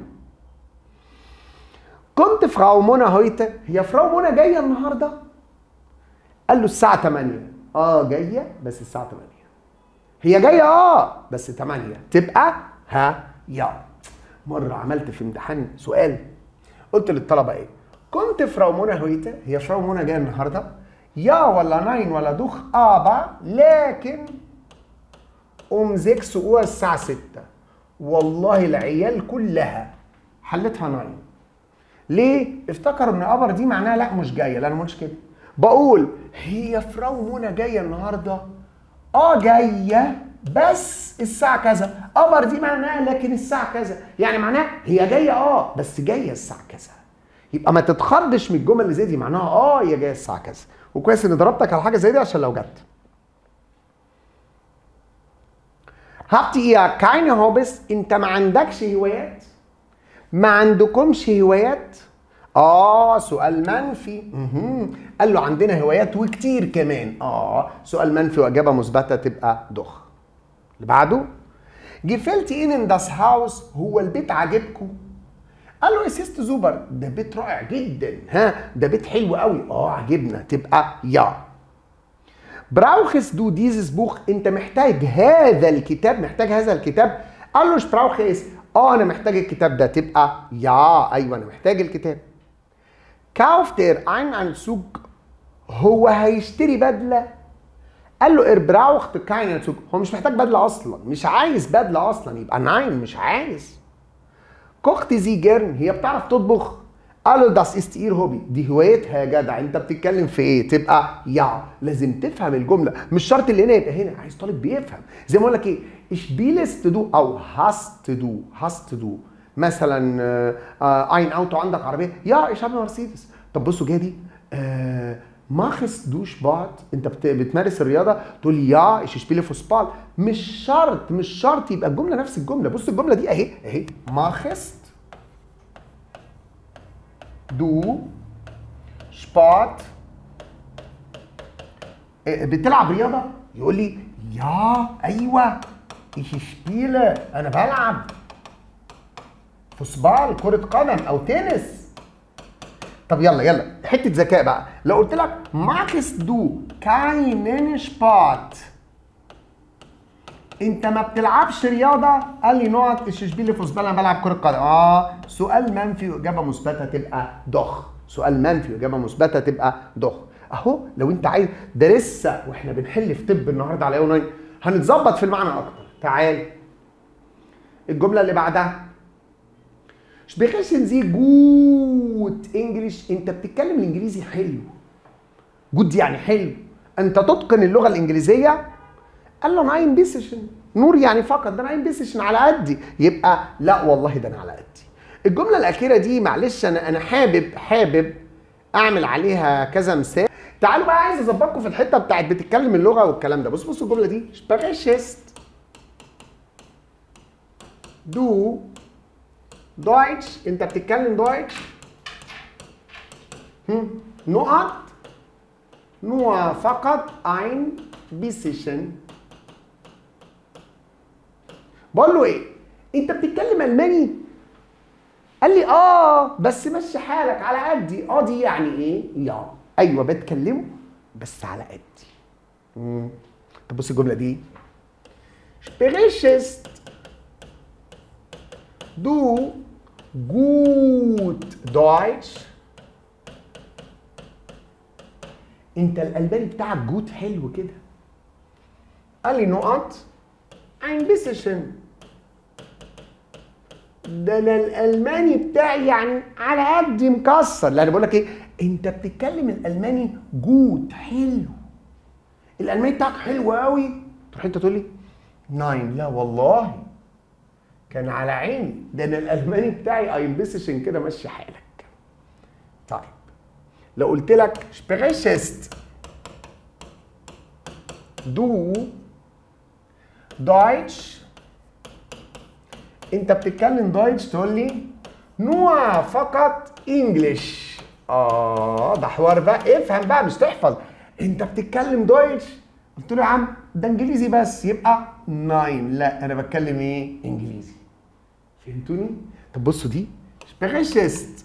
كنت فراو منى هويته هي فراو منى جاية النهاردة قال له الساعة 8 اه جاية بس الساعة 8 هي جاية اه بس 8 تبقى ها يا مرة عملت في امتحان سؤال قلت للطلبة ايه كنت فراو منى هويته هي فراو منى جاية النهارده يا ولا ناين ولا دوخ ابا لكن ام 6 اور الساعة 6 والله العيال كلها حلتها ناين ليه؟ افتكروا ان ابر دي معناها لا مش جايه لا انا مش كده بقول هي فراو منى جايه النهارده اه جايه بس الساعه كذا ابر دي معناها لكن الساعه كذا يعني معناها هي جايه اه بس جايه الساعه كذا يبقى ما تتخضش من الجمل اللي زي دي معناها اه هي جايه الساعه كذا وكويس اني ضربتك على حاجه زي دي عشان لو جت habt ihr keine Hobbys انت ما عندكش هوايات ما عندكمش هوايات اه سؤال منفي مهم. قال له عندنا هوايات وكتير كمان اه سؤال منفي واجابه مثبته تبقى دخ اللي بعده gefällt ihnen das Haus هو البيت عاجبكم قال له يا سيست زوبر ده بيت رائع جدا ها ده بيت حلو قوي اه عجبنا تبقى يا براوخس دو ديزس بوخ انت محتاج هذا الكتاب محتاج هذا الكتاب قال له براوخس اه انا محتاج الكتاب ده تبقى يا ايوه انا محتاج الكتاب كاوفتير ein Anzug هو هيشتري بدله قال له اربراوخت كاين Anzug هو مش محتاج بدله اصلا مش عايز بدله اصلا يبقى ناين مش عايز كوخت زي جيرن هي بتعرف تطبخ قالوا داس است اير هوبي دي هوايتها يا جدع انت بتتكلم في ايه تبقى يا لازم تفهم الجمله مش شرط اللي هنا يبقى هنا عايز طالب بيفهم زي ما اقول لك ايه اشبيلس تدو او هاست تدو هاست تدو مثلا آه اين اوتو عندك عربيه يا ايش habe مرسيدس طب بصوا جايه دي آه ماخس دوش بعض انت بت- بتمارس الرياضه تقول يا ايش شبيلي فوسبال مش شرط مش شرط يبقى الجمله نفس الجمله بص الجمله دي اهي اهي ماخست دو سبورت إيه، بتلعب رياضه يقول لي يا ايوه ich spiele انا بلعب فوسبال كرة قدم او تنس طب يلا يلا حتة ذكاء بقى لو قلت لك ماكس دو keinen Sport انت ما بتلعبش رياضه قال لي نقط الششبيلي فوسبال انا بلعب كره قدم اه سؤال منفي واجابه مثبته تبقى ضخ سؤال منفي واجابه مثبته تبقى ضخ اهو لو انت عايز ده لسه واحنا بنحل في طب النهارده على يوم هنتظبط في المعنى اكتر تعال الجمله اللي بعدها sprechen Sie gut انجلش انت بتتكلم الانجليزي حلو جود يعني حلو انت تتقن اللغه الانجليزيه قال له ناين بيسشن نور يعني فقط ده ناين بيسشن على قدي يبقى لا والله ده انا على قدي الجمله الاخيره دي معلش انا انا حابب حابب اعمل عليها كذا مثال تعالوا بقى عايز اظبطكم في الحته بتاعت بتتكلم اللغه والكلام ده بص بصوا الجمله دي sprichst du Deutsch انت بتتكلم دويتش هم، نقط nur فقط ein bisschen بقول له ايه انت بتتكلم الماني قال لي اه بس مشي حالك على قدي اه دي يعني ايه يا ايوه بتكلمه بس على قدي مم. طب بص الجمله دي sprichst du gut Deutsch انت الالماني بتاعك جوت حلو كده قال لي نقط ein bisschen ده انا الالماني بتاعي يعني على قد مكسر لا انا بقول لك ايه انت بتتكلم الالماني جود حلو الالماني بتاعك حلو قوي تروح انت تقول لي ناين لا والله كان على عيني ده انا الالماني بتاعي ايمبسشن كده ماشي حالك طيب لو قلت لك sprichst du Deutsch انت بتتكلم دويتش تقول لي نوع فقط انجلش اه ده حوار بقى افهم بقى مش تحفظ انت بتتكلم دويتش قلت له يا عم ده انجليزي بس يبقى ناين لا انا بتكلم ايه انجليزي فهمتوني طب بصوا دي sprichst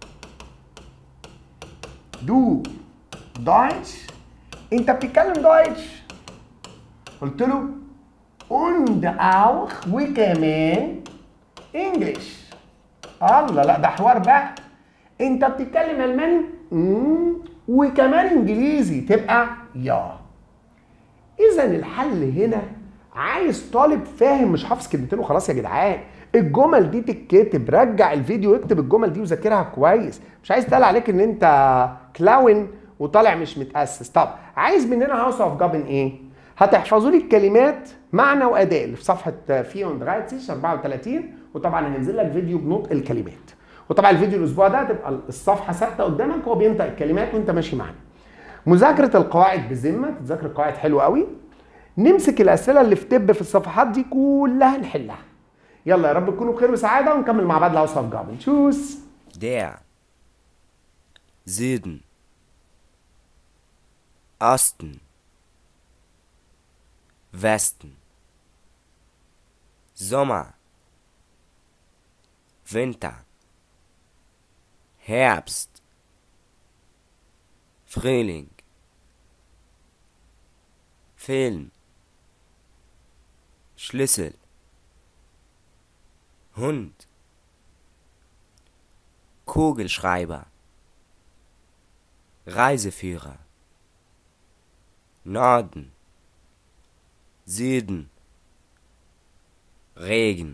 du Deutsch انت بتتكلم دويتش قلت له und auch وكمان انجلش الله لا ده حوار بقى انت بتتكلم الماني مم. وكمان انجليزي تبقى يا اذا الحل هنا عايز طالب فاهم مش حافظ كلمتين وخلاص يا جدعان الجمل دي تتكتب رجع الفيديو اكتب الجمل دي وذاكرها كويس مش عايز تقال عليك ان انت كلاون وطالع مش متاسس طب عايز مننا هاوس اوف جابن ايه هتحفظوا لي الكلمات معنى واداء اللي في صفحه فيون درايتسيش 34 وطبعا هينزل لك فيديو بنطق الكلمات وطبعا الفيديو الاسبوع ده هتبقى الصفحه ثابته قدامك هو بينطق الكلمات وانت ماشي معانا مذاكره القواعد بذمه تذاكر القواعد حلو قوي نمسك الاسئله اللي في تب في الصفحات دي كلها نحلها يلا يا رب تكونوا بخير وسعاده ونكمل مع بعض الهاوس اوف جابن تشوس Der. Süden. Osten. Westen. Sommer. Winter. Herbst. Frühling. Film. Schlüssel. Hund. Kugelschreiber. Reiseführer. Norden. Süden. Regen.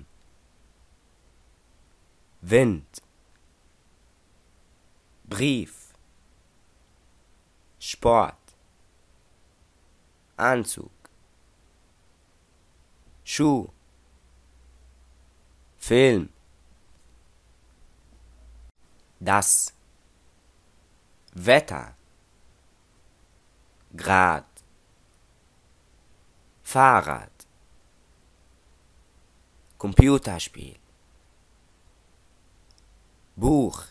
Wind. Brief. Sport. Anzug. Schuh. Film. Das. Wetter. Grad. Fahrrad. Computerspiel. Buch.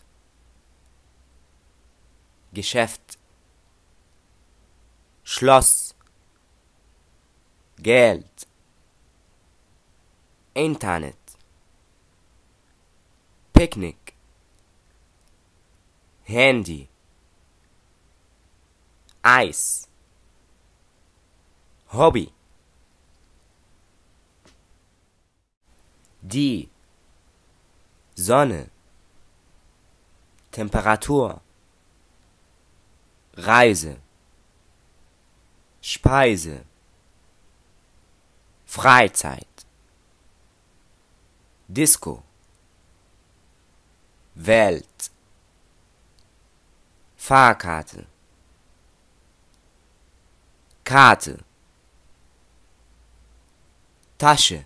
Geschäft. Schloss. Geld. Internet. Picknick. Handy. Eis. Hobby. Die. Sonne. Temperatur. Reise. Speise. Freizeit. Disco. Welt. Fahrkarte. Karte. Tasche.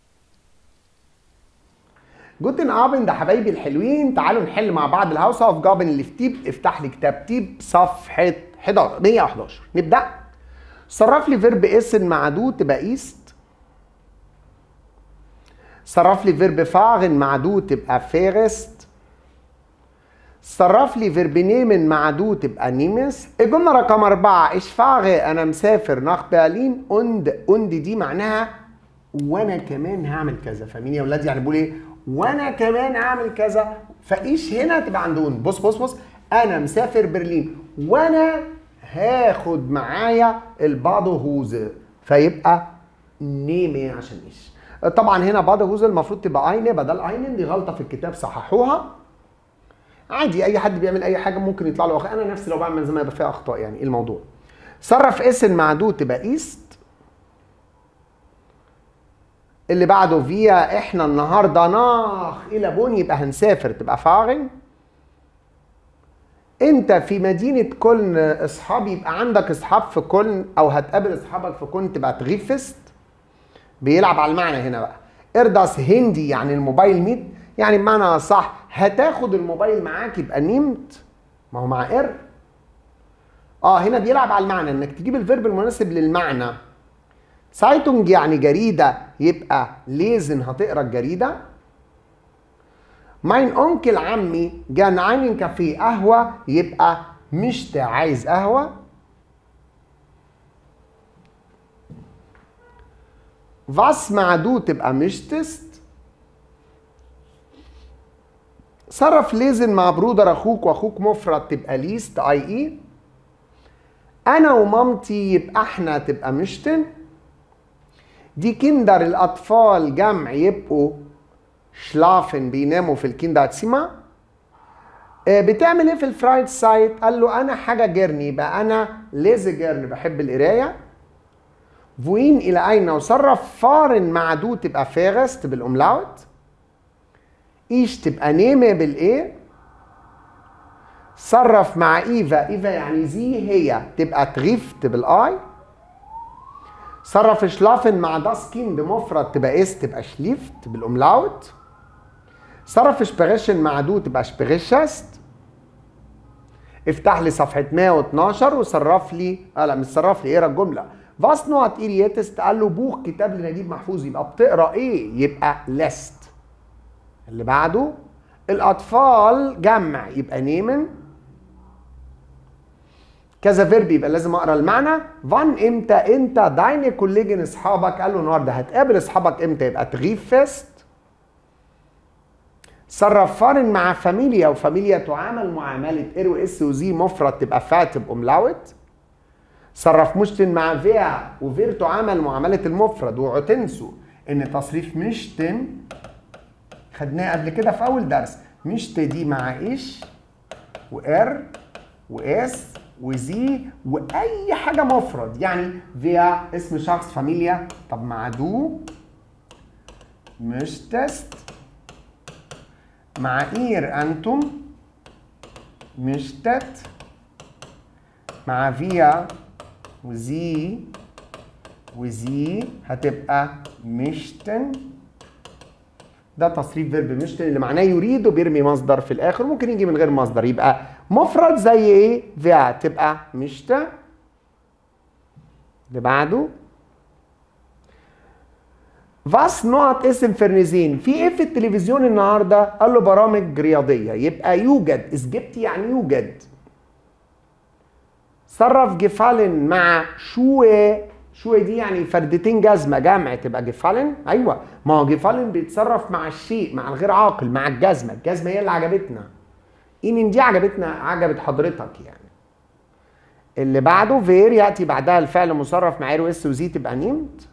جوتن ابند يا حبايبي الحلوين تعالوا نحل مع بعض الهاوس اوف جابن اللي في تيب افتح لي كتاب تيب صفحه 11 111 نبدا صرف لي فيرب اسن مع دو تبقى ايست صرف لي فيرب فاغن مع دو تبقى فيرست صرف لي فيرب نيمن مع دو تبقى نيمس الجمله رقم أربعة ايش فاغي انا مسافر ناخ برلين اند اند دي معناها وانا كمان هعمل كذا فاهمين يا ولاد يعني بقول ايه وانا كمان هعمل كذا فايش هنا تبقى عندهم بص بص بص انا مسافر برلين وانا هاخد معايا البعض هوزه فيبقى نيمي عشان ايش طبعا هنا بعد جزء المفروض تبقى اين بدل اينن دي غلطه في الكتاب صححوها عادي اي حد بيعمل اي حاجه ممكن يطلع له أخ... انا نفسي لو بعمل زي ما يبقى فيها اخطاء يعني ايه الموضوع صرف اسم مع دو تبقى ايست اللي بعده فيا احنا النهارده ناخ الى بون يبقى هنسافر تبقى فاغن انت في مدينه كولن اصحاب يبقى عندك اصحاب في كولن او هتقابل اصحابك في كولن تبقى تغيفست بيلعب على المعنى هنا بقى ارداس هندي يعني الموبايل ميت يعني بمعنى صح هتاخد الموبايل معاك يبقى نمت ما هو مع ار اه هنا بيلعب على المعنى انك تجيب الفيرب المناسب للمعنى سايتونج يعني جريدة يبقى ليزن هتقرا الجريدة ماين اونكل عمي جان عين كافيه قهوة يبقى مش عايز قهوة فاس مع دو تبقى مشتست صرف ليزن مع برودر اخوك واخوك مفرد تبقى ليست اي اي انا ومامتي يبقى احنا تبقى مشتن دي كندر الاطفال جمع يبقوا شلافن بيناموا في الكينداتسيما آه، بتعمل ايه في الفرايد سايت قال له انا حاجه جيرني يبقى انا ليزي جيرن بحب القرايه فوين الى اين وصرف فارن مع دو تبقى فارست بالاملاوت ايش تبقى نيمه بالايه صرف مع ايفا ايفا يعني زي هي تبقى تغيفت بالاي صرف شلافن مع داس كيند مفرد تبقى اس تبقى شليفت بالاملاوت صرف شبغشن مع دو تبقى شبغشست افتح لي صفحة 112 وصرف لي اه لا مش صرف لي اقرا الجملة فاس نوت ايريتست قال له بوخ كتاب لنجيب محفوظ يبقى بتقرا ايه؟ يبقى لست اللي بعده الاطفال جمع يبقى نيمن كذا فيرب يبقى لازم اقرا المعنى فان امتى انت دايني كوليجن اصحابك قال له النهارده هتقابل اصحابك امتى يبقى تغيب فيست صرف فارن مع فاميليا وفاميليا تعامل معاملة ار واس وزي مفرد تبقى فات بأملاوت صرف مشتن مع فيا وفير تعامل معاملة المفرد اوعوا تنسوا ان تصريف مشتن خدناه قبل كده في اول درس مشت دي مع ايش وار واس وزي واي حاجه مفرد يعني فيا اسم شخص فاميليا طب مع دو مش تست مع اير انتم مش تت مع فيا وزي وزي هتبقى مشتن ده تصريف فيرب مشتن اللي معناه يريد وبيرمي مصدر في الاخر ممكن يجي من غير مصدر يبقى مفرد زي ايه فيا تبقى مشتا اللي بعده فاس نقط اسم فرنزين في ايه في التلفزيون النهارده قال له برامج رياضيه يبقى يوجد اسجبت يعني يوجد صرف جفالن مع شوي شوي دي يعني فردتين جزمه جمع تبقى جفالن ايوه ما هو جفالن بيتصرف مع الشيء مع الغير عاقل مع الجزمه الجزمه هي اللي عجبتنا ان دي عجبتنا عجبت حضرتك يعني اللي بعده فير ياتي بعدها الفعل مصرف مع ار اس وزي تبقى نيمت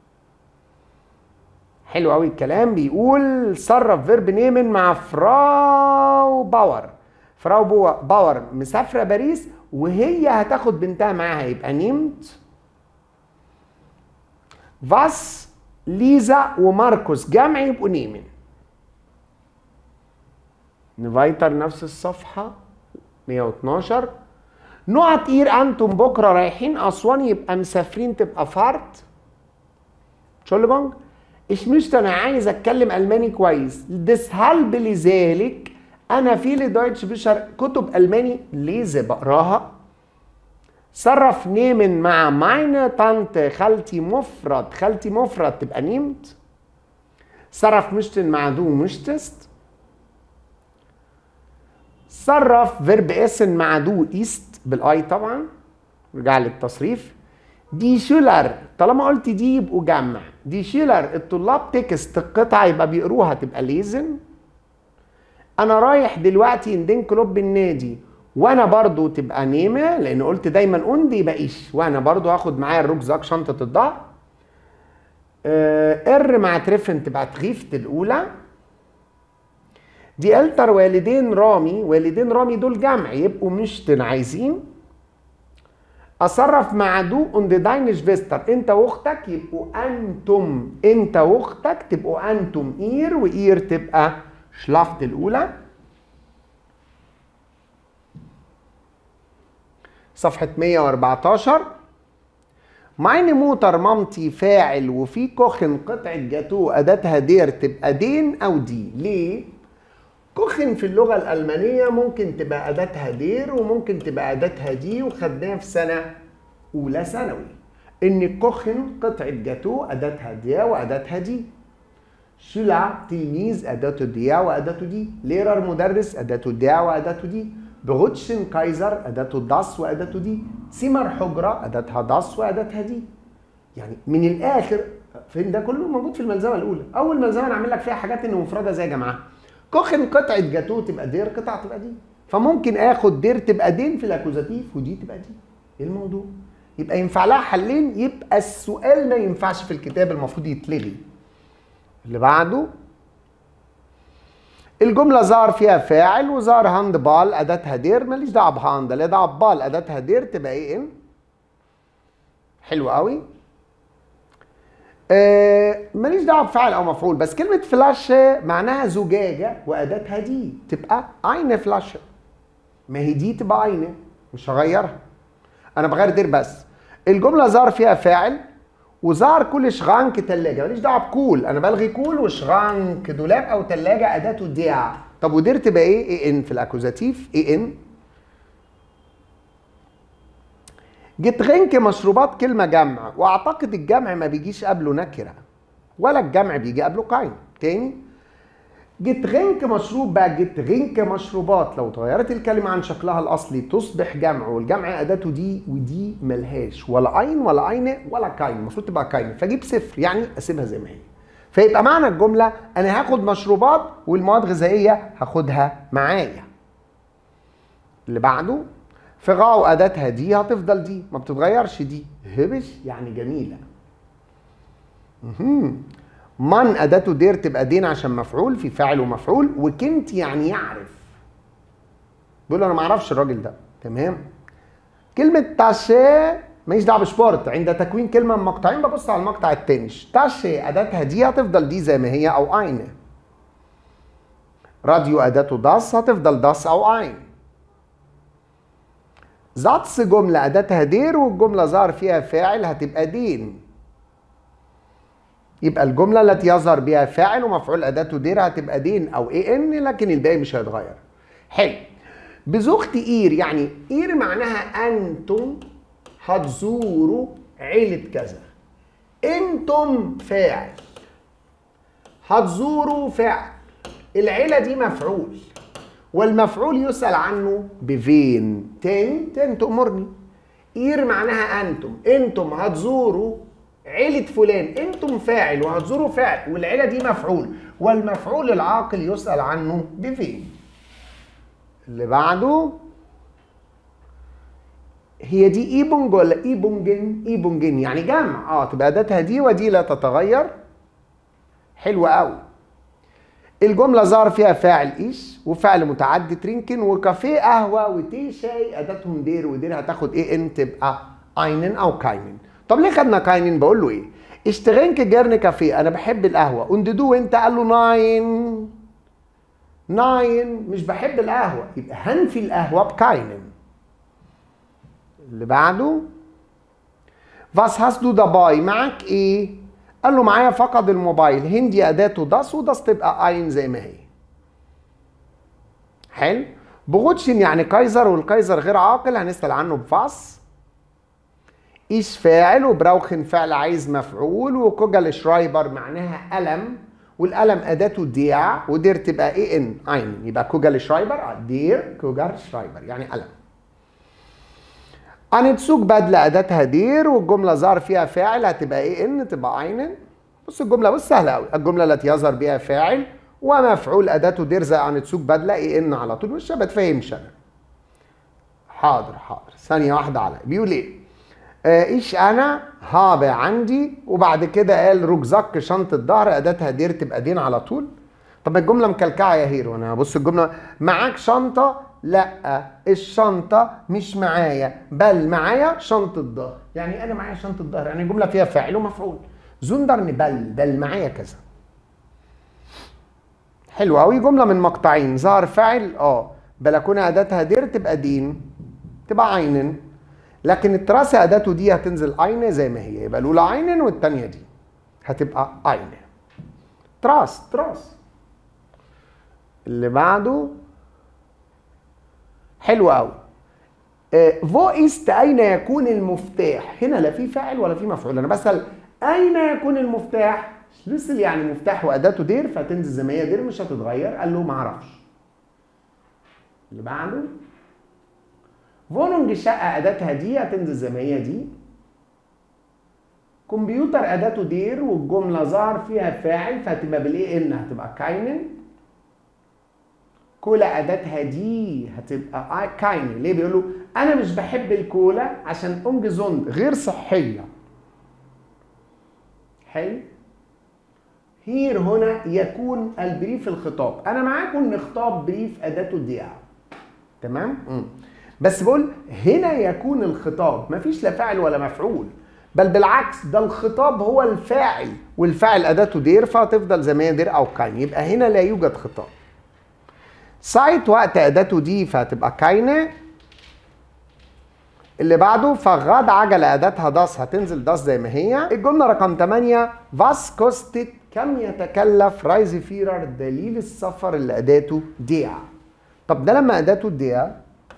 حلو قوي الكلام بيقول صرف فيرب نيمن مع فراو باور فراو بو- باور مسافره باريس وهي هتاخد بنتها معاها يبقى نيمت فاس ليزا وماركوس جمع يبقوا نيمن نفايتر نفس الصفحة 112 نقط اير انتم بكرة رايحين اسوان يبقى مسافرين تبقى فارت تشولبونج ايش مش انا عايز اتكلم الماني كويس deshalb لذلك انا في لدويتش بيشر كتب الماني ليزه بقراها صرف نيمن مع ماينه طنط خالتي مفرد خالتي مفرد تبقى نيمت صرف مشتن مع دو مشتست صرف فيرب اسن مع دو ايست بالاي طبعا رجع للتصريف دي شيلر طالما قلت دي يبقوا جمع دي شيلر الطلاب تكست القطعه يبقى بيقروها تبقى ليزن انا رايح دلوقتي اندين كلوب النادي وانا برضو تبقى نيمه لان قلت دايما اندي يبقى ايش وانا برضو هاخد معايا الركزاك شنطه الظهر آه، ار مع تريفن تبقى تغيفت الاولى دي التر والدين رامي والدين رامي دول جمع يبقوا مش عايزين اصرف مع دو اون ذا داينش فيستر انت واختك يبقوا انتم انت واختك تبقوا انتم اير واير تبقى شلافت الاولى صفحة 114 ماين موتر مامتي فاعل وفي كوخن قطعة جاتو أداتها دير تبقى دين أو دي ليه؟ كوخن في اللغة الألمانية ممكن تبقى أداتها دير وممكن تبقى أداتها دي وخدناها في سنة أولى ثانوي إن الكوخن قطعة جاتو أداتها ديا وأداتها دي شلع تلميذ أداته ديا وأداته دي ليرر مدرس أداته ديا وأداته دي بغوتشن كايزر أداته داس وأداته دي سيمر حجرة أداتها داس وأداتها دي يعني من الآخر فين ده كله موجود في الملزمة الأولى أول ملزمة نعمل لك فيها حاجات إن مفردة زي يا جماعة كوخن قطعة جاتو تبقى دير قطعة تبقى دي فممكن آخد دير تبقى دين في الأكوزاتيف ودي تبقى دي إيه الموضوع؟ يبقى ينفع لها حلين يبقى السؤال ما ينفعش في الكتاب المفروض يتلغي اللي بعده الجملة ظهر فيها فاعل وظهر هاند بال أداتها دير ماليش دعوة بهاند لا دعوة بال أداتها دير تبقى إيه إن حلو قوي آه ماليش دعوة بفاعل أو مفعول بس كلمة فلاش معناها زجاجة وأداتها دي تبقى عين فلاش ما هي دي تبقى عين مش هغيرها أنا بغير دير بس الجملة ظهر فيها فاعل وظهر كل شغانك تلاجة ماليش دعوة بكول أنا بلغي كول وشغانك دولاب أو تلاجة أداته ديع طب ودير تبقى إيه؟ إيه إن في الأكوزاتيف إيه إن جترينك مشروبات كلمة جمع وأعتقد الجمع ما بيجيش قبله نكرة ولا الجمع بيجي قبله قايم تاني جترينك مشروب بقى جترينك مشروبات لو اتغيرت الكلمة عن شكلها الأصلي تصبح جمع والجمع أداته دي ودي ملهاش ولا عين ولا عين ولا كاين المفروض تبقى كاين فأجيب صفر يعني أسيبها زي ما هي فيبقى معنى الجملة أنا هاخد مشروبات والمواد الغذائية هاخدها معايا اللي بعده فغاو أداتها دي هتفضل دي ما بتتغيرش دي هبش يعني جميلة مهم. من اداته دير تبقى دين عشان مفعول في فاعل ومفعول وكنت يعني يعرف بيقول له انا ما اعرفش الراجل ده تمام كلمه تاشي ماليش دعوه بسبورت عند تكوين كلمه من مقطعين ببص على المقطع التاني تاشي اداتها دي هتفضل دي زي ما هي او اين راديو اداته داس هتفضل داس او اين زاتس جمله اداتها دير والجمله ظهر فيها فاعل هتبقى دين يبقى الجمله التي يظهر بها فاعل ومفعول اداته دير هتبقى دين او اي ان لكن الباقي مش هيتغير حلو بزوخت اير يعني اير معناها انتم هتزوروا عيلة كذا انتم فاعل هتزوروا فاعل العيلة دي مفعول والمفعول يسأل عنه بفين تاني تاني تأمرني اير معناها انتم انتم هتزوروا عيلة فلان انتم فاعل وهتزوروا فاعل والعيلة دي مفعول والمفعول العاقل يسأل عنه بفين اللي بعده هي دي ايبونج ولا ايبونجن ايبونجن يعني جمع اه تبقى اداتها دي ودي لا تتغير حلوة قوي الجملة ظهر فيها فاعل ايش وفعل متعدي ترينكن وكافيه قهوة وتي شاي اداتهم دير ودير هتاخد ايه ان تبقى اينن او كاينن طب ليه خدنا كاينن بقول له ايه اشتغنك جيرن كافيه انا بحب القهوه انددو انت قال له ناين ناين مش بحب القهوه يبقى هنفي القهوه بكاينن اللي بعده فاس هاس دو داباي معاك ايه قال له معايا فقد الموبايل هندي اداته داس وداس تبقى اين زي ما هي حلو بغوتشن يعني كايزر والكايزر غير عاقل هنسال عنه بفاس ايش فاعل وبراوخن فعل عايز مفعول وكوجل شرايبر معناها قلم والقلم اداته ديع ودير تبقى ايه ان عين يبقى كوجل شرايبر دير كوجل شرايبر يعني قلم انتسوك بدلة اداتها دير والجملة ظهر فيها فاعل هتبقى ايه ان تبقى عين بص الجملة بص سهلة قوي الجملة التي يظهر بها فاعل ومفعول اداته دير زي انتسوك بدلة ايه ان على طول مش بتفهمش انا حاضر حاضر ثانية واحدة على بيقول ايه آه، ايش انا هابه عندي وبعد كده قال ركزك شنطه ظهر اداتها دير تبقى دين على طول طب الجمله مكلكعه يا هيرو انا بص الجمله معاك شنطه لا الشنطه مش معايا بل معايا شنطه ظهر يعني انا معايا شنطه ظهر يعني الجمله فيها فاعل ومفعول زندرني بل بل معايا كذا حلو قوي جمله من مقطعين ظهر فاعل اه بلكونه اداتها دير تبقى دين تبقى عينن لكن التراسة اداته دي هتنزل عين زي ما هي يبقى الاولى عينن والثانيه دي هتبقى عين تراس تراس اللي بعده حلو قوي فو است اين يكون المفتاح هنا لا في فاعل ولا في مفعول انا بسال اين يكون المفتاح شلوسل يعني مفتاح واداته دير فتنزل زي ما هي دير مش هتتغير قال له ما اعرفش اللي بعده فولنج شقه اداتها دي هتنزل زي ما هي دي كمبيوتر اداته دير والجمله ظهر فيها فاعل فهتبقى بالايه ان هتبقى كاينن كولا اداتها دي هتبقى كاينن ليه بيقولوا انا مش بحب الكولا عشان انجزوند غير صحيه حلو هير هنا يكون البريف الخطاب انا معاكم ان خطاب بريف اداته ديع تمام مم. بس بقول هنا يكون الخطاب مفيش لا فاعل ولا مفعول بل بالعكس ده الخطاب هو الفاعل والفاعل اداته دير فهتفضل زي ما هي دير او كاين يبقى هنا لا يوجد خطاب سايت وقت اداته دي فهتبقى كاينه اللي بعده فغاد عجلة أداتها داس هتنزل داس زي ما هي الجملة رقم 8 فاس كوستت كم يتكلف رايزي فيرر دليل السفر اللي أداته ديع طب ده لما أداته ديع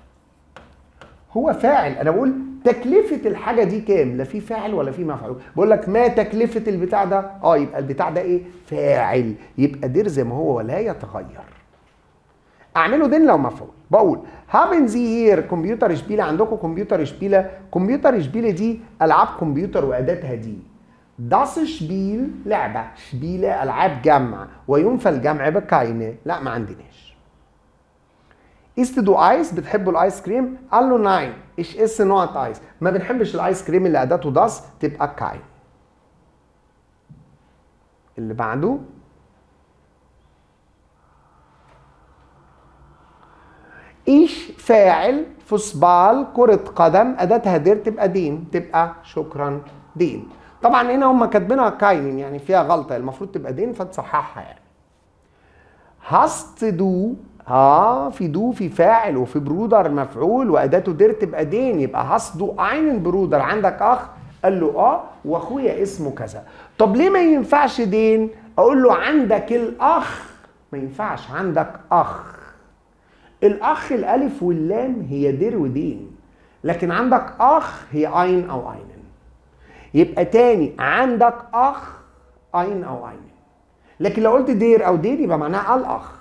هو فاعل أنا بقول تكلفة الحاجة دي كام؟ لا في فاعل ولا في مفعول بقول لك ما تكلفة البتاع ده؟ اه يبقى البتاع ده ايه؟ فاعل يبقى دير زي ما هو ولا يتغير اعمله دين لو مفعول بقول هابن زي هير كمبيوتر شبيله عندكم كمبيوتر شبيله كمبيوتر شبيله دي العاب كمبيوتر واداتها دي داس شبيل لعبه شبيله العاب جمع وينفى الجمع بكاينه لا ما عندناش است دو ايس بتحبوا الايس كريم قال له ناين ايش اس نوع ايس ما بنحبش الايس كريم اللي اداته داس تبقى كاين اللي بعده ايش فاعل فوسبال كرة قدم أداتها دير تبقى دين تبقى شكرا دين طبعا هنا هم كاتبينها كاينين يعني فيها غلطة المفروض تبقى دين فتصححها يعني هاست دو ها في دو في فاعل وفي برودر مفعول وأداته دير تبقى دين يبقى هاست دو عين برودر عندك أخ قال له اه واخويا اسمه كذا طب ليه ما ينفعش دين اقول له عندك الاخ ما ينفعش عندك اخ الاخ الالف واللام هي دير ودين لكن عندك اخ هي عين او عينن يبقى تاني عندك اخ عين او عينن لكن لو قلت دير او دين يبقى معناها الاخ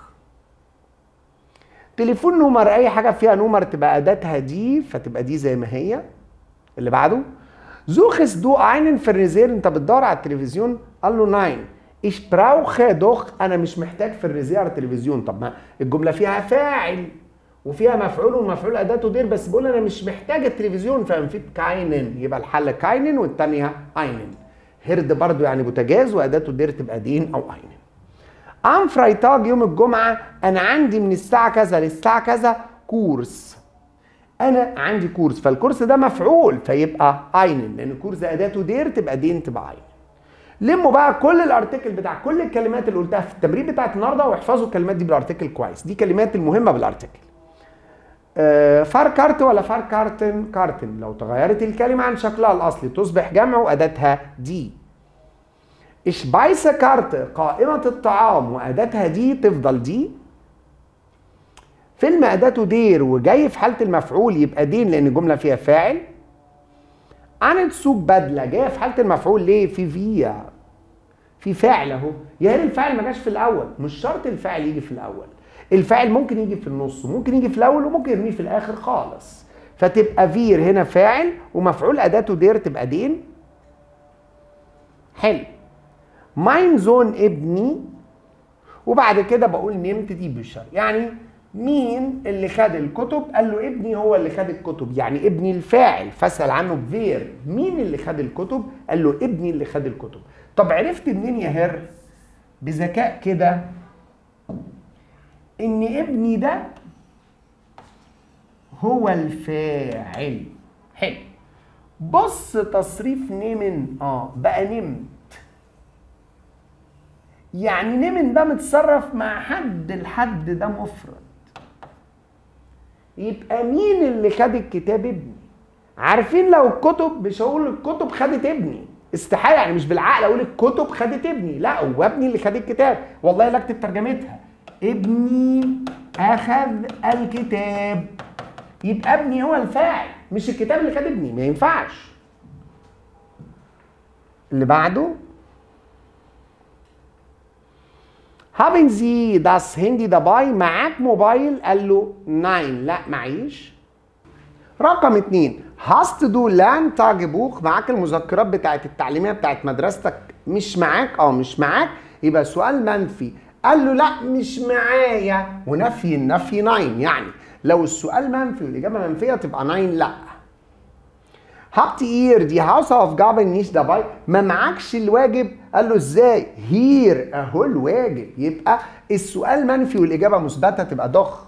تليفون نمر اي حاجه فيها نمر تبقى اداتها دي فتبقى دي زي ما هي اللي بعده زوخس دو عينن فرنزير انت بتدور على التلفزيون قال له ناين ايش براوخ دوخ انا مش محتاج فرنزير على التلفزيون طب ما الجمله فيها فاعل وفيها مفعول والمفعول اداته دير بس بقول انا مش محتاج التلفزيون فمفيد كاينن يبقى الحل كاينن والثانيه اينن هرد برضو يعني بوتاجاز واداته دير تبقى دين او اينن ام فرايتاج يوم الجمعه انا عندي من الساعه كذا للساعه كذا كورس انا عندي كورس فالكورس ده مفعول فيبقى اينن لان الكورس ده اداته دير تبقى دين تبقى اينن لموا بقى كل الارتكل بتاع كل الكلمات اللي قلتها في التمرين بتاعت النهارده واحفظوا الكلمات دي بالارتكل كويس دي كلمات المهمه بالارتكل آه فار كارت ولا فار كارتن كارتن لو تغيرت الكلمه عن شكلها الاصلي تصبح جمع واداتها دي اشبايسه كارت قائمه الطعام واداتها دي تفضل دي فيلم اداته دير وجاي في حاله المفعول يبقى دين لان الجمله فيها فاعل عن سوق بدله جايه في حاله المفعول ليه في فيا في فاعل اهو يا ريت الفاعل ما جاش في الاول مش شرط الفاعل يجي في الاول الفاعل ممكن يجي في النص وممكن يجي في الاول وممكن يرميه في الاخر خالص فتبقى فير هنا فاعل ومفعول اداته دير تبقى دين حلو ماين زون ابني وبعد كده بقول نمت دي بشر يعني مين اللي خد الكتب قال له ابني هو اللي خد الكتب يعني ابني الفاعل فسأل عنه بفير مين اللي خد الكتب قال له ابني اللي خد الكتب طب عرفت منين يا هر بذكاء كده ان ابني ده هو الفاعل حلو بص تصريف نمن اه بقى نمت يعني نمن ده متصرف مع حد الحد ده مفرد يبقى مين اللي خد الكتاب ابني عارفين لو الكتب مش هقول الكتب خدت ابني استحاله يعني مش بالعقل اقول الكتب خدت ابني لا هو ابني اللي خد الكتاب والله لا اكتب ترجمتها ابني اخذ الكتاب يبقى ابني هو الفاعل مش الكتاب اللي خد ابني ما ينفعش اللي بعده haben Sie das Handy dabei معاك موبايل قال له ناين لا معيش رقم اتنين hast du Lerntagebuch معاك المذكرات بتاعت التعليميه بتاعت مدرستك مش معاك اه مش معاك يبقى سؤال منفي قال له لا مش معايا ونفي النفي ناين يعني لو السؤال منفي والاجابه منفيه تبقى ناين لا habt ihr die Hausaufgaben nicht dabei ما معكش الواجب قال له ازاي هير اهو الواجب يبقى السؤال منفي والاجابه مثبته تبقى ضخ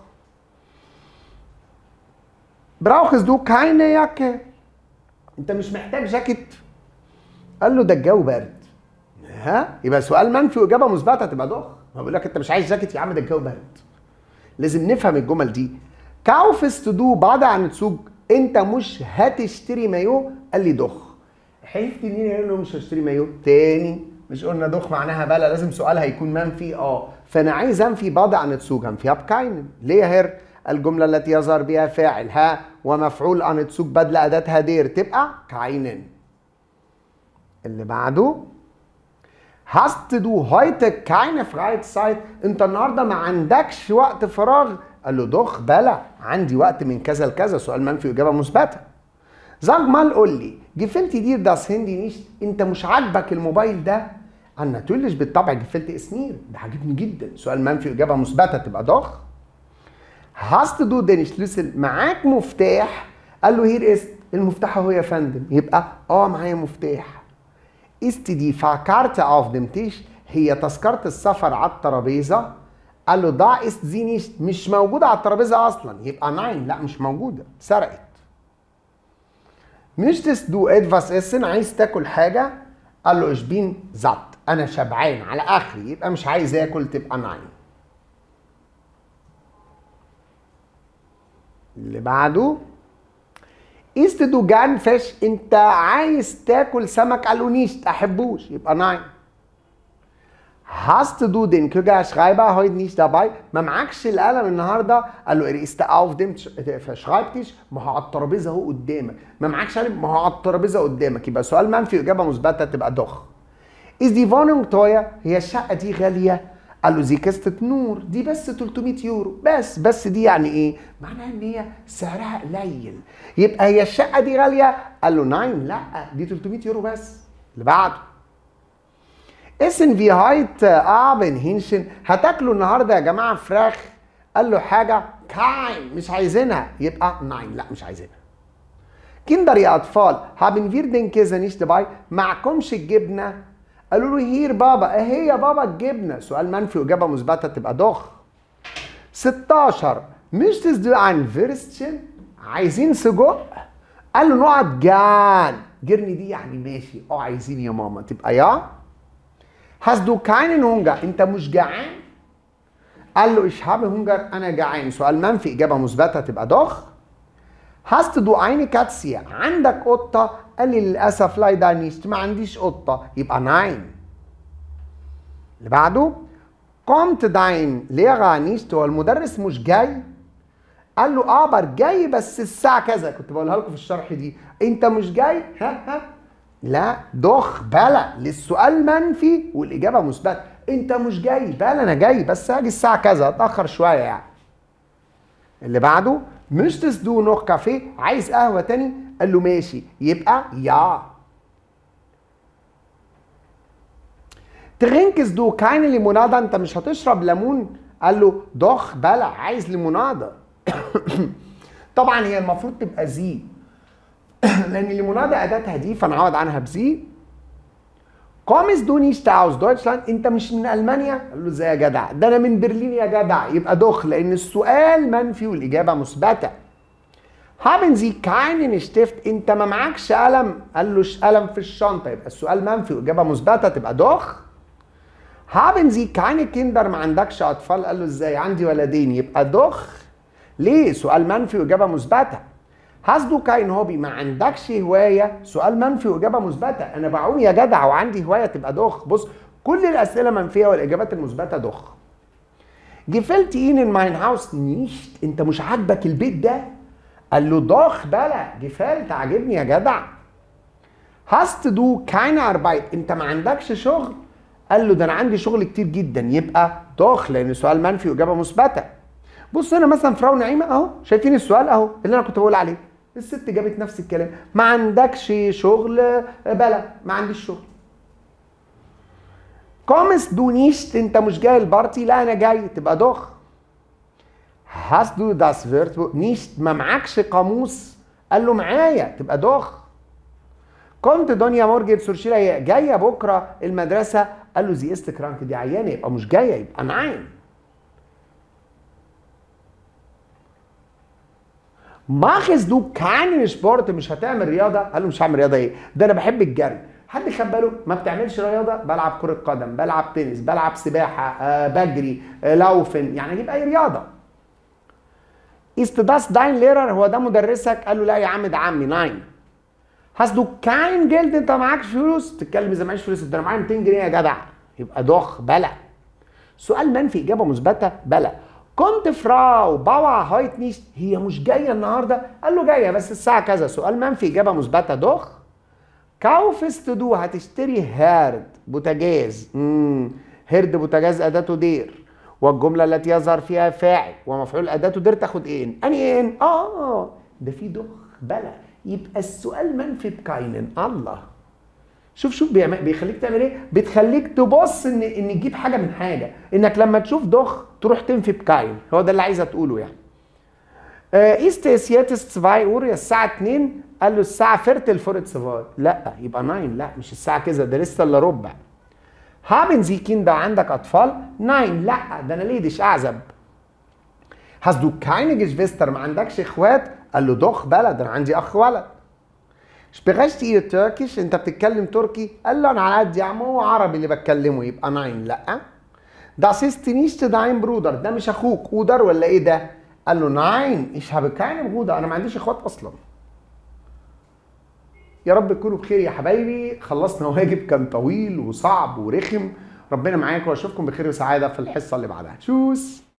brauchst du keine Jacke انت مش محتاج جاكيت قال له ده الجو برد ها يبقى سؤال منفي واجابه مثبته تبقى ضخ ما بقول لك انت مش عايز جاكيت يا عم ده الجو برد لازم نفهم الجمل دي كاوفست دو بعد عن تسوق انت مش هتشتري مايو قال لي ضخ حلفت مين قال له مش هشتري مايو تاني مش قلنا ضخ معناها بلا لازم سؤال هيكون منفي اه فانا عايز انفي بعض عن تسوق انفيها بكاين ليه يا هر الجمله التي يظهر بها فاعل ها ومفعول ان تسوق بدل اداتها دير تبقى كاينن اللي بعده hast du heute keine Freizeit انت النهارده ما عندكش وقت فراغ قال له ضخ بلا عندي وقت من كذا لكذا سؤال منفي واجابه مثبته sag mal قول لي gefällt dir das Handy nicht انت مش عاجبك الموبايل ده انا natürlich بالطبع gefällt es mir ده عاجبني جدا سؤال منفي واجابه مثبته تبقى ضخ hast du den Schlüssel معاك مفتاح قال له هير است المفتاح اهو يا فندم يبقى اه معايا مفتاح ist die Fahrkarte auf dem Tisch هي تذكرة السفر على الترابيزة قال له da ist sie nicht مش موجودة على الترابيزة أصلا يبقى ناين لا مش موجودة سرقت möchtest du etwas essen عايز تاكل حاجة قال له ich bin satt أنا شبعان على آخري يبقى مش عايز آكل تبقى ناين اللي بعده ist du gern fish انت عايز تاكل سمك قال له نيشت احبوش يبقى ناين hast du den Kugelschreiber heute nicht dabei ما معكش القلم النهارده قال له er ist auf dem Schreibtisch ما هو على الترابيزه اهو قدامك ما معكش قلم ما هو على الترابيزه قدامك يبقى سؤال منفي واجابه مثبته تبقى ضخ ist die Wohnung teuer هي الشقه دي غاليه قال له دي كستة نور دي بس 300 يورو بس بس دي يعني ايه؟ معناها ان هي سعرها قليل يبقى هي الشقة دي غالية؟ قال له ناين لا دي 300 يورو بس اللي بعده اسن في هايت ابن هينشن هتاكلوا النهارده يا جماعه فراخ قال له حاجه كاين مش عايزينها يبقى ناين لا مش عايزينها كندر يا اطفال haben wir den Käse nicht dabei معكمش الجبنه قالوا له هير بابا اهي يا بابا الجبنه سؤال منفي واجابه مثبته تبقى ضخ 16 möchtest du ein Würstchen عايزين سجق قال له نقعد جان جرني دي يعني ماشي اه عايزين يا ماما تبقى يا hast du keinen Hunger انت مش جعان قال له ich habe Hunger انا جعان سؤال منفي اجابه مثبته تبقى ضخ hast du eine Katze عندك قطه قال لي للاسف لايدا نيشت ما عنديش قطه يبقى ناين اللي بعده kommt dein Lehrer nicht هو المدرس مش جاي قال له ابر جاي بس الساعه كذا كنت بقولها لكم في الشرح دي انت مش جاي ها ها لا ضخ بلا للسؤال منفي والاجابه مثبته انت مش جاي بلا انا جاي بس هاجي الساعه كذا اتاخر شويه يعني اللي بعده möchtest du noch كافيه عايز قهوه تاني قال له ماشي يبقى يا ترينكس دو كاين ليمونادا انت مش هتشرب ليمون قال له ضخ بلع عايز ليموناده طبعا هي المفروض تبقى زي لان الليموناده اداتها دي فنعوض عنها بزي كومس دو نيشت اوز دويتشلاند انت مش من المانيا قال له ازاي يا جدع ده انا من برلين يا جدع يبقى دخ لان السؤال منفي والاجابه مثبته haben Sie keinen Stift انت ما معكش قلم قال له ش- قلم في الشنطه يبقى السؤال منفي واجابه مثبته تبقى دخ haben Sie keine Kinder ما عندكش اطفال قال له ازاي عندي ولدين يبقى دخ ليه سؤال منفي واجابه مثبته hast du kein Hobby ما عندكش هوايه سؤال منفي واجابه مثبته انا بعوم يا جدع وعندي هوايه تبقى دخ بص كل الاسئله منفيه والاجابات المثبته دخ gefällt Ihnen mein Haus nicht انت مش عاجبك البيت ده قال له ضخ بلا gefällt عاجبني يا جدع hast du keine Arbeit انت ما عندكش شغل قال له ده انا عندي شغل كتير جدا يبقى ضخ لان سؤال منفي واجابه مثبته بص هنا مثلا فراو نعيمه اهو شايفين السؤال اهو اللي انا كنت بقول عليه الست جابت نفس الكلام ما عندكش شغل بلا ما عنديش شغل كومس دو نيشت انت مش جاي البارتي لا انا جاي تبقى دخ هاست دو داس فيرت نيشت ما معكش قاموس قال له معايا تبقى دخ كنت دنيا مورجن سورشيلا هي جايه بكره المدرسه قال له زي است كرانك دي عيانه يبقى مش جايه يبقى نعين ماخذ دو كان سبورت مش هتعمل رياضه قال له مش هعمل رياضه ايه ده انا بحب الجري حد خد باله ما بتعملش رياضه بلعب كره قدم بلعب تنس بلعب سباحه آه بجري آه لوفن يعني اجيب اي رياضه است داس داين ليرر هو ده مدرسك قال له لا يا عم ده عمي ناين هاست دو كاين جلد انت معكش فلوس تتكلم اذا معيش فلوس ده انا معايا 200 جنيه يا جدع يبقى ضخ بلا سؤال منفي اجابه مثبته بلا كنت فراو باوا هايت نيشت هي مش جايه النهارده قال له جايه بس الساعه كذا سؤال منفي اجابه مثبته دخ كاوفست دو هتشتري هارد بوتاجاز امم هرد بوتاجاز اداته دير والجمله التي يظهر فيها فاعل ومفعول اداته دير تاخد ايه اني ان اه ده في دخ بلا يبقى السؤال منفي بكاينن الله شوف شوف بيعمل بيخليك تعمل ايه بتخليك تبص ان ان تجيب حاجه من حاجه انك لما تشوف ضخ تروح تنفي بكاين هو ده اللي عايزه تقوله يعني ايست سياتس 2 اور الساعه 2 قال له الساعه فيرتل فورت سفاي لا يبقى 9 لا مش الساعه كذا ده لسه الا ربع هابن زي كيندا عندك اطفال 9 لا ده انا ليدش اعزب هاز دو كاينه جيشفيستر ما عندكش اخوات قال له ضخ بلد انا عندي اخ ولد سبيغشت ايه تركيش انت بتتكلم تركي قال له انا على قد يا عم هو عربي اللي بتكلمه يبقى ناين لا ده سيست نيشت داين برودر ده مش اخوك اودر ولا ايه ده قال له ناين ايش هبه كاين برودر انا ما عنديش اخوات اصلا يا رب تكونوا بخير يا حبايبي خلصنا واجب كان طويل وصعب ورخم ربنا معاكم واشوفكم بخير وسعاده في الحصه اللي بعدها تشوس